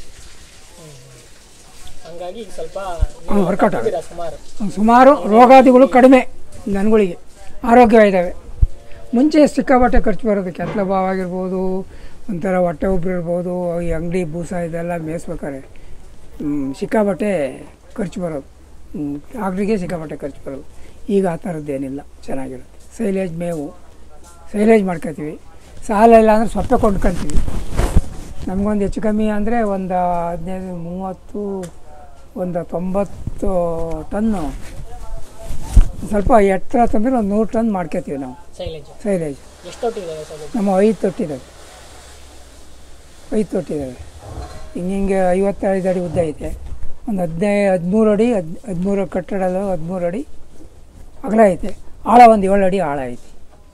ಹಂಗಾಗಿ ಈಗ ಸ್ವಲ್ಪ ಹ್ಮ್, workout ಆಗುತ್ತೆ. ಇದ್ದೀರಾ ಸುಮಾರು ಸುಮಾರು ರೋಗಾದಿಗಳು ಕಡಿಮೆ ದನಗಳಿಗೆ ಆರೋಗ್ಯವಾಗಿದ್ದಾವೆ ಮುಂಚೆ ಸಿಕ್ಕಾಪಟ್ಟೆ ಖರ್ಚು ಬರೋದು ಕೆತ್ತಲ ಭಾವ ಆಗಿರ್ಬೋದು ಒಂಥರ ಹೊಟ್ಟೆ ಉಬ್ರು ಇರ್ಬೋದು ಈ ಅಂಗಡಿ ಬೂಸ ಇದೆಲ್ಲ ಮೇಯಿಸ್ಬೇಕಾರೆ ಹ್ಮ್, ಸಿಕ್ಕಾಪಟ್ಟೆ ಖರ್ಚು ಬರೋದು ಡಾಕ್ಟ್ರಿಗೆ ಸಿಕ್ಕಾಪಟ್ಟೆ ಖರ್ಚು ಬರೋದು ಈಗ ಆ ಥರದ್ದೇನಿಲ್ಲ ಚೆನ್ನಾಗಿರುತ್ತೆ ಸೈಲೇಜ್ ಮೇವು ಸೈಲೇಜ್ ಮಾಡ್ಕೊತೀವಿ ಸಾಲ ಇಲ್ಲ ಅಂದರೆ ಸೊಪ್ಪೆ ಕೊಂಡ್ಕೊತೀವಿ ನಮಗೊಂದು ಹೆಚ್ಚು ಕಮ್ಮಿ ಅಂದರೆ ಒಂದು ಹದಿನೈದು ಮೂವತ್ತು ಒಂದು ತೊಂಬತ್ತು ಟನ್ನು ಸ್ವಲ್ಪ ಎತ್ತರ ತಂದರೆ ಒಂದು ನೂರು ಟನ್ ಮಾಡ್ಕೊತೀವಿ ನಾವು ಶೈಲೇಜ್ ಸೈಲೇಜ್ ಎಷ್ಟು ತೊಟ್ಟಿದ್ದಾವೆ ಶೈಲೇಜ್ ನಮ್ಮ ಐದು ತೊಟ್ಟಿದ್ದಾವೆ ಐದು ತೊಟ್ಟಿದ್ದಾವೆ ಹಿಂಗೆ ಹಿಂಗೆ ಐವತ್ತೈದು ಅಡಿ ಉದ್ದ ಐತೆ ಒಂದು ಹದಿನೈದು ಹದಿಮೂರು ಅಡಿ ಹದ್ ಹದಿಮೂರು ಕಟ್ಟಡಲು ಹದಿಮೂರು ಅಡಿ ಅಗಲ ಐತೆ ಆಳ ಒಂದು ಏಳು ಅಡಿ ಆಳ ಐತಿ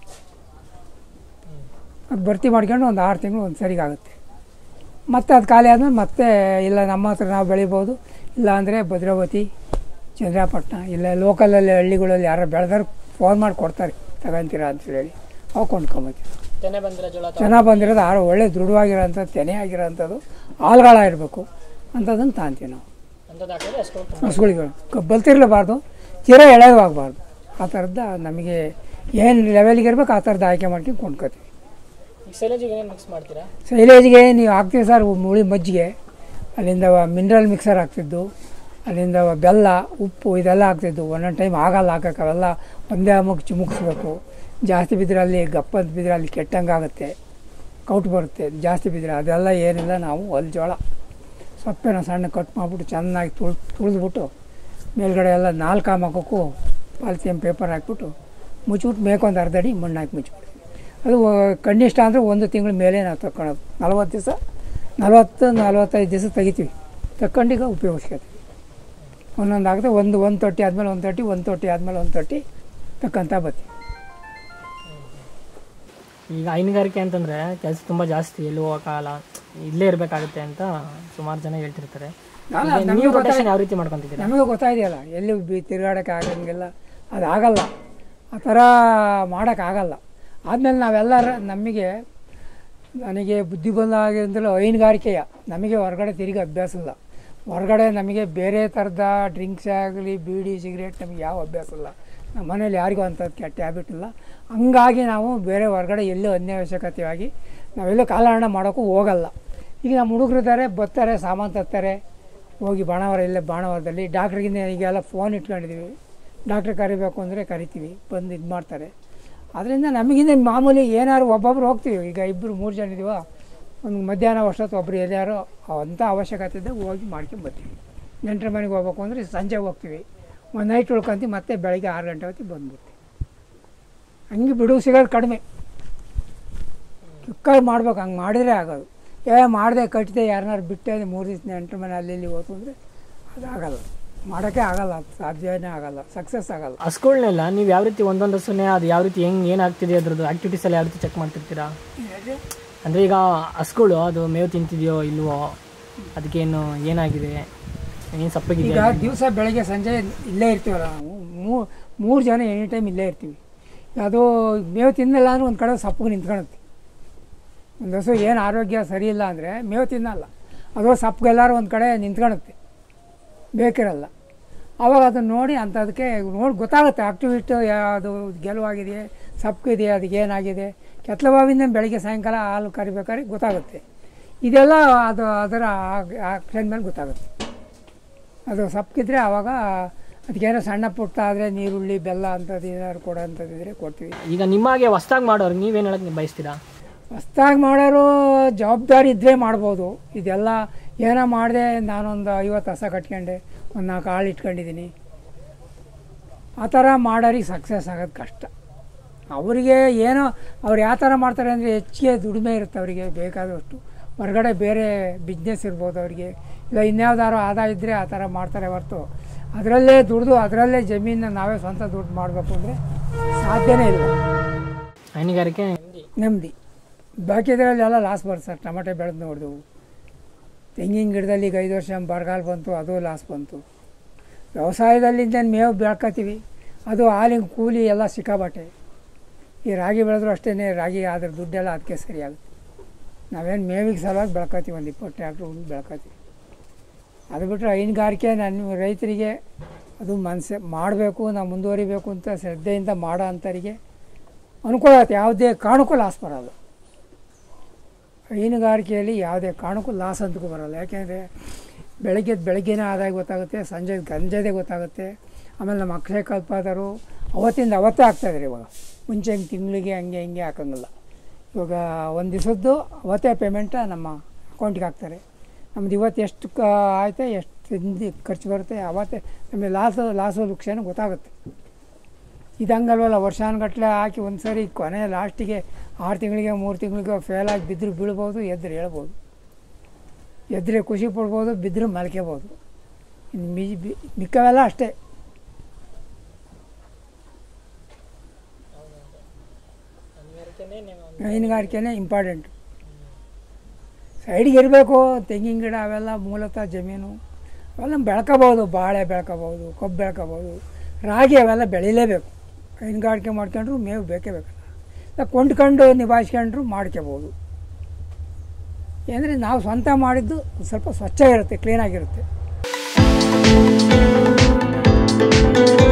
ಅದು ಭರ್ತಿ ಮಾಡ್ಕೊಂಡು ಒಂದು ಆರು ತಿಂಗಳು ಒಂದು ಸರಿಗಾಗುತ್ತೆ ಮತ್ತೆ ಅದು ಖಾಲಿ ಆದಮೇಲೆ ಮತ್ತೆ ಇಲ್ಲ ನಮ್ಮ ಹತ್ರ ನಾವು ಬೆಳಿಬೋದು ಇಲ್ಲ ಅಂದರೆ ಭದ್ರಾವತಿ ಚಂದ್ರಾಪಟ್ಟಣ ಇಲ್ಲ ಲೋಕಲಲ್ಲಿ ಹಳ್ಳಿಗಳಲ್ಲಿ ಯಾರು ಬೆಳೆದಾರು ಫೋನ್ ಮಾಡಿ ಕೊಡ್ತಾರೆ ತಗೊಂತೀರಾ ಅಂತ ಹೇಳಿ ಅವು ಕೊಂಡ್ಕೊಂಬತ್ತೀವಿ ತೆನೆ ಬಂದಿರೋ ಜೋಳ ತಗೊ- ಚೆನ್ನಾಗಿ ಬಂದಿರೋದು ಆರು ಒಳ್ಳೆ ದೃಢವಾಗಿರೋಂಥದ್ದು ತೆನೆ ಆಗಿರೋಂಥದ್ದು ಆಲ್ಗಾಳ ಇರಬೇಕು ಅಂಥದ್ದನ್ನು ತಾಂತೀವಿ ನಾವು ಅಂಥದ್ದು ಹಾಕಿದ್ರೆ ಅಷ್ಟು ತುಂಬ ಹಸುಗಳಿಗೆ ಬಲ್ತಿರ್ಲೇಬಾರ್ದು ತೀರಾ ಎಳೆದು ಆಗಬಾರ್ದು ಆ ಥರದ್ದು ನಮಗೆ ಏನು ಲೆವೆಲ್ಗೆ ಇರ್ಬೇಕು ಆ ಥರದ್ದು ಆಯ್ಕೆ ಮಾಡ್ಕೊಂಡು ಕೊಂಡ್ಕೋತೀವಿ ಈಗ ಶೈಲೇಜಿಗೆ ಏನೇನು ಮಿಕ್ಸ್ ಮಾಡ್ತೀರಾ ಸೈಲೇಜ್ಗೆ ನೀವು ಹಾಕ್ತೀವಿ ಸರ್ ಮುಳಿ ಮಜ್ಜಿಗೆ ಅಲ್ಲಿಂದ ಮಿನರಲ್ ಮಿಕ್ಸರ್ ಹಾಕ್ತಿದ್ದು ಅಲ್ಲಿಂದ ಬೆಲ್ಲ ಉಪ್ಪು ಇದೆಲ್ಲ ಹಾಕ್ತಿದ್ದು ಒಂದೊಂದು ಟೈಮ್ ಆಗಲ್ಲ ಹಾಕಕ್ಕೆ ಅವೆಲ್ಲ ಒಂದೇ ಅಮ್ಮಕ್ಕೆ ಚಿಮುಕಿಸ್ಬೇಕು ಜಾಸ್ತಿ ಬಿದ್ದರೆ ಅಲ್ಲಿ ಗಪ್ಪ ಅಂತ ಬಿದ್ದರೆ ಅಲ್ಲಿ ಕೆಟ್ಟಂಗೆ ಆಗುತ್ತೆ ಕೌಟ್ ಬರುತ್ತೆ ಜಾಸ್ತಿ ಬಿದ್ದರೆ ಅದೆಲ್ಲ ಏನಿಲ್ಲ ನಾವು ಹೊಲ್ ಜೋಳ ಸೊಪ್ಪೆನ ಸಣ್ಣ ಕಟ್ ಮಾಡಿಬಿಟ್ಟು ಚೆನ್ನಾಗಿ ತುಳ್ ತುಳಿದ್ಬಿಟ್ಟು ಮೇಲ್ಗಡೆ ಎಲ್ಲ ನಾಲ್ಕು ಮಕ್ಕಕ್ಕೂ ಪಾಲಿಥಿಯನ್ ಪೇಪರ್ ಹಾಕ್ಬಿಟ್ಟು ಮುಚ್ಚಿಬಿಟ್ಟು ಮೇಕೊಂದು ಅರ್ಧ ಅಡಿ ಮಣ್ಣು ಹಾಕಿ ಮುಚ್ಚಿಬಿಡ್ತೀವಿ ಅದು ವ- ಕನಿಷ್ಠ ಅಂದರೆ ಒಂದು ತಿಂಗಳ ಮೇಲೆ ನಾವು ತಗೊಳೋದು ನಲ್ವತ್ತು ದಿವಸ ನಲ್ವತ್ತು ನಲ್ವತ್ತೈದು ದಿವಸ ತೆಗಿತೀವಿ ತಗೊಂಡೀಗ ಉಪಯೋಗಿಸ್ಕೊತೀವಿ ಒಂದೊಂದು ಆಗುತ್ತೆ ಒಂದು ಒಂದು ತೊಟ್ಟಿ ಆದಮೇಲೆ ಒಂದು ತೊಟ್ಟಿ ಒಂದು ತೊಟ್ಟಿ ಆದಮೇಲೆ ಒಂದು ತೊಟ್ಟಿ ತಕ್ಕಂತ ಬರ್ತೀವಿ ಈಗ ಹೈನುಗಾರಿಕೆ ಅಂತಂದರೆ ಕೆಲಸ ತುಂಬ ಜಾಸ್ತಿ ಎಲ್ಲಿ ಹೋಗೋಕ್ಕಾಗಲ್ಲ ಇಲ್ಲೇ ಇರಬೇಕಾಗುತ್ತೆ ಅಂತ ಸುಮಾರು ಜನ ಹೇಳ್ತಿರ್ತಾರೆ ನಾನು ಈಗ ನಮಗೆ ನೀವು ರೊಟೇಷನ್ ಯಾವ ರೀತಿ ಮಾಡ್ಕೊತಿದ್ದೀರಾ ನಮಗೆ ಗೊತ್ತಾಇದೆಯಲ್ಲ ಎಲ್ಲಿ ಬಿ ತಿರುಗಾಡೋಕ್ಕೆ ಆಗಂಗಿಲ್ಲ ಅದು ಆಗಲ್ಲ ಆ ಥರ ಮಾಡೋಕ್ಕಾಗಲ್ಲ ಆದಮೇಲೆ ನಾವೆಲ್ಲರ ನಮಗೆ ನನಗೆ ಬುದ್ಧಿ ಬಂದಾಗಿಂದಲೂ ಹೈನುಗಾರಿಕೆಯ ನಮಗೆ ಹೊರಗಡೆ ತಿರುಗಿ ಅಭ್ಯಾಸ ಇಲ್ಲ ಹೊರಗಡೆ ನಮಗೆ ಬೇರೆ ಥರದ ಡ್ರಿಂಕ್ಸ್ ಆಗಲಿ ಬೀಡಿ ಸಿಗರೇಟ್ ನಮಗೆ ಯಾವ ಅಭ್ಯಾಸ ಇಲ್ಲ ನಮ್ಮ ಮನೇಲಿ ಯಾರಿಗೂ ಅಂಥದ್ದು ಕೆಟ್ಟ ಹ್ಯಾಬಿಟ್ ಇಲ್ಲ ಹಂಗಾಗಿ ನಾವು ಬೇರೆ ಹೊರಗಡೆ ಎಲ್ಲೂ ಅನ್ಯವಶ್ಯಕತೆಯಾಗಿ ನಾವೆಲ್ಲೂ ಕಾಲಹರಣ ಮಾಡೋಕ್ಕೂ ಹೋಗಲ್ಲ ಈಗ ನಮ್ಮ ಹುಡುಗರು ಇದ್ದಾರೆ ಬರ್ತಾರೆ ಸಾಮಾನು ತರ್ತಾರೆ ಹೋಗಿ ಬಾಣವರ ಇಲ್ಲೇ ಬಾಣವರದಲ್ಲಿ ಡಾಕ್ಟ್ರಿಗಿಂತ ಈಗೆಲ್ಲ ಫೋನ್ ಇಟ್ಕೊಂಡಿದ್ದೀವಿ ಡಾಕ್ಟ್ರ್ ಕರಿಬೇಕು ಅಂದರೆ ಕರಿತೀವಿ ಬಂದು ಇದು ಮಾಡ್ತಾರೆ ಅದರಿಂದ ನಮಗಿಂತ ಮಾಮೂಲಿ ಏನಾದ್ರು ಒಬ್ಬೊಬ್ರು ಹೋಗ್ತೀವಿ ಈಗ ಇಬ್ಬರು ಮೂರು ಜನ ಇದೀವ ಒಂದು ಮಧ್ಯಾಹ್ನ ಅಷ್ಟೊತ್ತು ಒಬ್ರು ಎಲ್ಲಾರು ಅಂಥ ಅವಶ್ಯಕತೆ ಇದ್ದಾಗ ಹೋಗಿ ಮಾಡ್ಕೊಂಡು ಬರ್ತೀವಿ ನೆಂಟರ ಮನೆಗೆ ಹೋಗ್ಬೇಕು ಅಂದರೆ ಸಂಜೆ ಹೋಗ್ತೀವಿ ಒಂದು ನೈಟ್ ಉಳ್ಕೊಂತೀವಿ ಮತ್ತೆ ಬೆಳಗ್ಗೆ ಆರು ಗಂಟೆ ಹೊತ್ತಿಗೆ ಬಂದ್ಬಿಡ್ತೀವಿ ಹಂಗೆ ಬಿಡು ಸಿಗೋದು ಕಡಿಮೆ ಚಿಕ್ಕ ಮಾಡ್ಬೇಕು ಹಂಗೆ ಮಾಡಿದರೆ ಆಗೋದು ಏ ಮಾಡಿದೆ ಕಟ್ಟಿದೆ ಯಾರನ್ನಾರು ಬಿಟ್ಟೆ ಮೂರು ದಿವಸ ನೆಂಟರ ಮನೆ ಅಲ್ಲಿ ಇಲ್ಲಿ ಹೋತು ಅಂದರೆ ಅದಾಗಲ್ಲ ಮಾಡೋಕ್ಕೆ ಆಗಲ್ಲ ಅದು ಸಾಧ್ಯನೇ ಆಗಲ್ಲ ಸಕ್ಸಸ್ ಆಗಲ್ಲ ಹಸ್ಗಳ್ನೆಲ್ಲ ನೀವು ಯಾವ ರೀತಿ ಒಂದೊಂದು ಹಸುನೆ ಅದು ಯಾವ ರೀತಿ ಹೆಂಗೆ ಏನಾಗ್ತಿದೆ ಅದ್ರದ್ದು ಆ್ಯಕ್ಟಿವಿಟೀಸ್ ಎಲ್ಲ ಯಾವ ರೀತಿ ಚೆಕ್ ಮಾಡ್ತಿರ್ತೀರಾ ಅಂದರೆ ಈಗ ಹಸ್ಗಳು ಅದು ಮೇವು ತಿಂತಿದೆಯೋ ಇಲ್ವೋ ಅದಕ್ಕೇನು ಏನಾಗಿದೆ ಏನು ಈಗ ಸಪ್ಪಗಿದೆಯಾ ದಿವಸ ಬೆಳಗ್ಗೆ ಸಂಜೆ ಇಲ್ಲೇ ಇರ್ತೀವಲ್ಲ ನಾವು ಮೂ ಮೂರು ಜನ ಎನಿ ಟೈಮ್ ಇಲ್ಲೇ ಇರ್ತೀವಿ ಅದು ಮೇವು ತಿನ್ನಲ್ಲ ಅಂದ್ರೆ ಒಂದು ಕಡೆ ಸಪ್ಪಗೆ ನಿಂತ್ಕೊಳುತ್ತೆ ಒಂದು ಹಸು ಏನು ಆರೋಗ್ಯ ಸರಿ ಇಲ್ಲ ಅಂದರೆ ಮೇವು ತಿನ್ನಲ್ಲ ಅದು ಸಪ್ಪಗೆಲ್ಲರೂ ಒಂದು ಕಡೆ ನಿಂತ್ಕೊಳುತ್ತೆ ಬೇಕಿರಲ್ಲ ಆವಾಗ ಅದನ್ನು ನೋಡಿ ಅಂಥದಕ್ಕೆ ನೋಡಿ ಗೊತ್ತಾಗುತ್ತೆ ಆಕ್ಟಿವಿಟಿ ಯಾವುದು ಗೆಲುವಾಗಿದೆಯೇ ಸಪ್ಪಗಿದೆಯೇ ಅದಕ್ಕೆ ಏನಾಗಿದೆ ಕೆತ್ತಲವಾವಿಂದ ಬೆಳಗ್ಗೆ ಸಾಯಂಕಾಲ ಹಾಲು ಕರಿಬೇಕಾದ್ರೆ ಗೊತ್ತಾಗುತ್ತೆ ಇದೆಲ್ಲ ಅದು ಅದರ ಆಕ್ಷನ್ ಮೇಲೆ ಗೊತ್ತಾಗುತ್ತೆ ಅದು ಸಪ್ಪಗಿದ್ರೆ ಆವಾಗ ಅದಕ್ಕೇನೋ ಸಣ್ಣ ಪುಟ್ಟ ಆದರೆ ನೀರುಳ್ಳಿ ಬೆಲ್ಲ ಅಂಥದ್ದು ಏನಾದ್ರು ಕೊಡೋ ಅಂಥದ್ದಿದ್ರೆ ಕೊಡ್ತೀವಿ ಈಗ ನಿಮಗೆ ಹೊಸ್ದಾಗಿ ಮಾಡೋರು ನೀವೇನು ಹೇಳಕ್ಕೆ ಬಯಸ್ತೀರಾ ಹೊಸ್ದಾಗಿ ಮಾಡೋರು ಜವಾಬ್ದಾರಿ ಇದ್ದರೆ ಮಾಡ್ಬೋದು ಇದೆಲ್ಲ ಏನೋ ಮಾಡಿದೆ ನಾನೊಂದು ಐವತ್ತು ಹಸ ಕಟ್ಕೊಂಡೆ ಒಂದು ನಾಲ್ಕು ಆಳು ಇಟ್ಕೊಂಡಿದ್ದೀನಿ ಆ ಥರ ಮಾಡೋರಿಗೆ ಸಕ್ಸಸ್ ಆಗೋದು ಕಷ್ಟ ಅವರಿಗೆ ಏನೋ ಅವ್ರು ಯಾವ ಥರ ಮಾಡ್ತಾರೆ ಅಂದರೆ ಹೆಚ್ಚಿಗೆ ದುಡಿಮೆ ಇರುತ್ತೆ ಅವರಿಗೆ ಬೇಕಾದಷ್ಟು ಹೊರಗಡೆ ಬೇರೆ ಬಿಸ್ನೆಸ್ ಇರ್ಬೋದು ಅವರಿಗೆ ಇಲ್ಲ ಇನ್ಯಾವ್ದಾದ್ರು ಆದಾಯ ಇದ್ದರೆ ಆ ಥರ ಮಾಡ್ತಾರೆ ಹೊರತು ಅದರಲ್ಲೇ ದುಡಿದು ಅದರಲ್ಲೇ ಜಮೀನ ನಾವೇ ಸ್ವಂತ ದುಡ್ಡು ಮಾಡಬೇಕು ಅಂದರೆ ಸಾಧ್ಯನೇ ಇಲ್ಲ ಹೈನುಗಾರಿಕೆ ನೆಮ್ಮದಿ ಬಾಕಿದ್ರಲ್ಲೆಲ್ಲ ಲಾಸ್ ಬರುತ್ತೆ ಸರ್ ಟೊಮೆಟೊ ಬೆಳೆದು ನೋಡಿದೆವು ತೆಂಗಿನ ಗಿಡದಲ್ಲಿ ಈಗ ಐದು ವರ್ಷ ಬರಗಾಲ ಬಂತು ಅದು ಲಾಸ್ ಬಂತು ವ್ಯವಸಾಯದಲ್ಲಿಂದ ಮೇವು ಬೆಳ್ಕೊತೀವಿ ಅದು ಹಾಲಿನ ಕೂಲಿ ಎಲ್ಲ ಸಿಕ್ಕಾಬಟ್ಟೆ ಈ ರಾಗಿ ಬೆಳೆದ್ರು ಅಷ್ಟೇ ರಾಗಿ ಅದ್ರ ದುಡ್ಡೆಲ್ಲ ಅದಕ್ಕೆ ಸರಿಯಾಗುತ್ತೆ ನಾವೇನು ಮೇವಿಗೆ ಸಲುವಾಗಿ ಬೆಳ್ಕೊತೀವಿ ಒಂದು ಇಪ್ಪತ್ತು ಟ್ರ್ಯಾಕ್ಟ್ರ್ ಒಂದು ಬೆಳ್ಕೊತೀವಿ ಅದು ಬಿಟ್ಟರೆ ಹೈನುಗಾರಿಕೆ ನನ್ನ ರೈತರಿಗೆ ಅದು ಮನಸ್ಸೆ ಮಾಡಬೇಕು ನಾವು ಮುಂದುವರಿಬೇಕು ಅಂತ ಶ್ರದ್ಧೆಯಿಂದ ಮಾಡೋ ಅಂಥವರಿಗೆ ಅನುಕೂಲ ಆಗುತ್ತೆ ಯಾವುದೇ ಕಾರಣಕ್ಕೂ ಲಾಸ್ ಬರೋಲ್ಲ ಹೈನುಗಾರಿಕೆಯಲ್ಲಿ ಯಾವುದೇ ಕಾರಣಕ್ಕೂ ಲಾಸ್ ಅಂತಕ್ಕೂ ಬರೋಲ್ಲ ಯಾಕೆಂದರೆ ಬೆಳಗ್ಗೆ ಬೆಳಗ್ಗೆನೇ ಆದಾಯ ಗೊತ್ತಾಗುತ್ತೆ ಸಂಜೆ ಗಂಜದೇ ಗೊತ್ತಾಗುತ್ತೆ ಆಮೇಲೆ ನಮ್ಮ ಅಕ್ಷಯ ಕಲ್ಪಾದರು ಅವತ್ತಿಂದ ಅವತ್ತೇ ಆಗ್ತಾಯಿದ್ದಾರೆ ಇವಾಗ ಮುಂಚೆ ಹಿಂಗೆ ತಿಂಗಳಿಗೆ ಹಂಗೆ ಹಿಂಗೆ ಹಾಕಂಗಿಲ್ಲ ಇವಾಗ ಒಂದು ದಿವಸದ್ದು ಅವತ್ತೇ ಪೇಮೆಂಟ ನಮ್ಮ ಅಕೌಂಟಿಗೆ ಹಾಕ್ತಾರೆ ನಮ್ದು ಇವತ್ತು ಎಷ್ಟು ಕ ಆಯ್ತು ಎಷ್ಟು ಹಿಂದಿ ಖರ್ಚು ಬರುತ್ತೆ ಅವತ್ತೇ ನಮಗೆ ಲಾಸು ಲಾಸು ಲುಕ್ಷಾನು ಗೊತ್ತಾಗುತ್ತೆ ಇದಂಗಲ್ವಲ್ಲ ವರ್ಷಾನುಗಟ್ಲೆ ಹಾಕಿ ಒಂದು ಸರಿ ಕೊನೆ ಲಾಸ್ಟಿಗೆ ಆರು ತಿಂಗಳಿಗೆ ಮೂರು ತಿಂಗಳಿಗೆ ಫೇಲ್ ಆಗಿ ಬಿದ್ದರೂ ಬೀಳ್ಬೋದು ಎದ್ರೆ ಹೇಳ್ಬೋದು ಎದ್ರೆ ಖುಷಿ ಪಡ್ಬೋದು ಬಿದ್ದರೂ ಮಲ್ಕೋಬೋದು ಇನ್ನು ಮಿ ಬಿ- ಮಿಕ್ಕವೆಲ್ಲ ಅಷ್ಟೇ ಹೈನುಗಾರಿಕೆನೇ ಇಂಪಾರ್ಟೆಂಟ್ ಸೈಡಿಗೆ ಇರಬೇಕು ತೆಂಗಿನ ಗಿಡ ಅವೆಲ್ಲ ಮೂಲತಃ ಜಮೀನು ಅವೆಲ್ಲ ಬೆಳ್ಕೋಬೋದು ಬಾಳೆ ಬೆಳ್ಕೋಬೋದು ಕಬ್ಬು ಬೆಳ್ಕೋಬೋದು ರಾಗಿ ಅವೆಲ್ಲ ಬೆಳಿಲೇಬೇಕು ಹೈನುಗಾರಿಕೆ ಮಾಡ್ಕೊಂಡ್ರು ಮೇವು ಬೇಕೇ ಬೇಕಲ್ಲ ಇಲ್ಲ ಕೊಂಡ್ಕೊಂಡು ನಿಭಾಯಿಸ್ಕೊಂಡ್ರು ಮಾಡ್ಕೋಬೋದು ಅಂದರೆ ನಾವು ಸ್ವಂತ ಮಾಡಿದ್ದು ಸ್ವಲ್ಪ ಸ್ವಚ್ಛ ಇರುತ್ತೆ ಕ್ಲೀನಾಗಿರುತ್ತೆ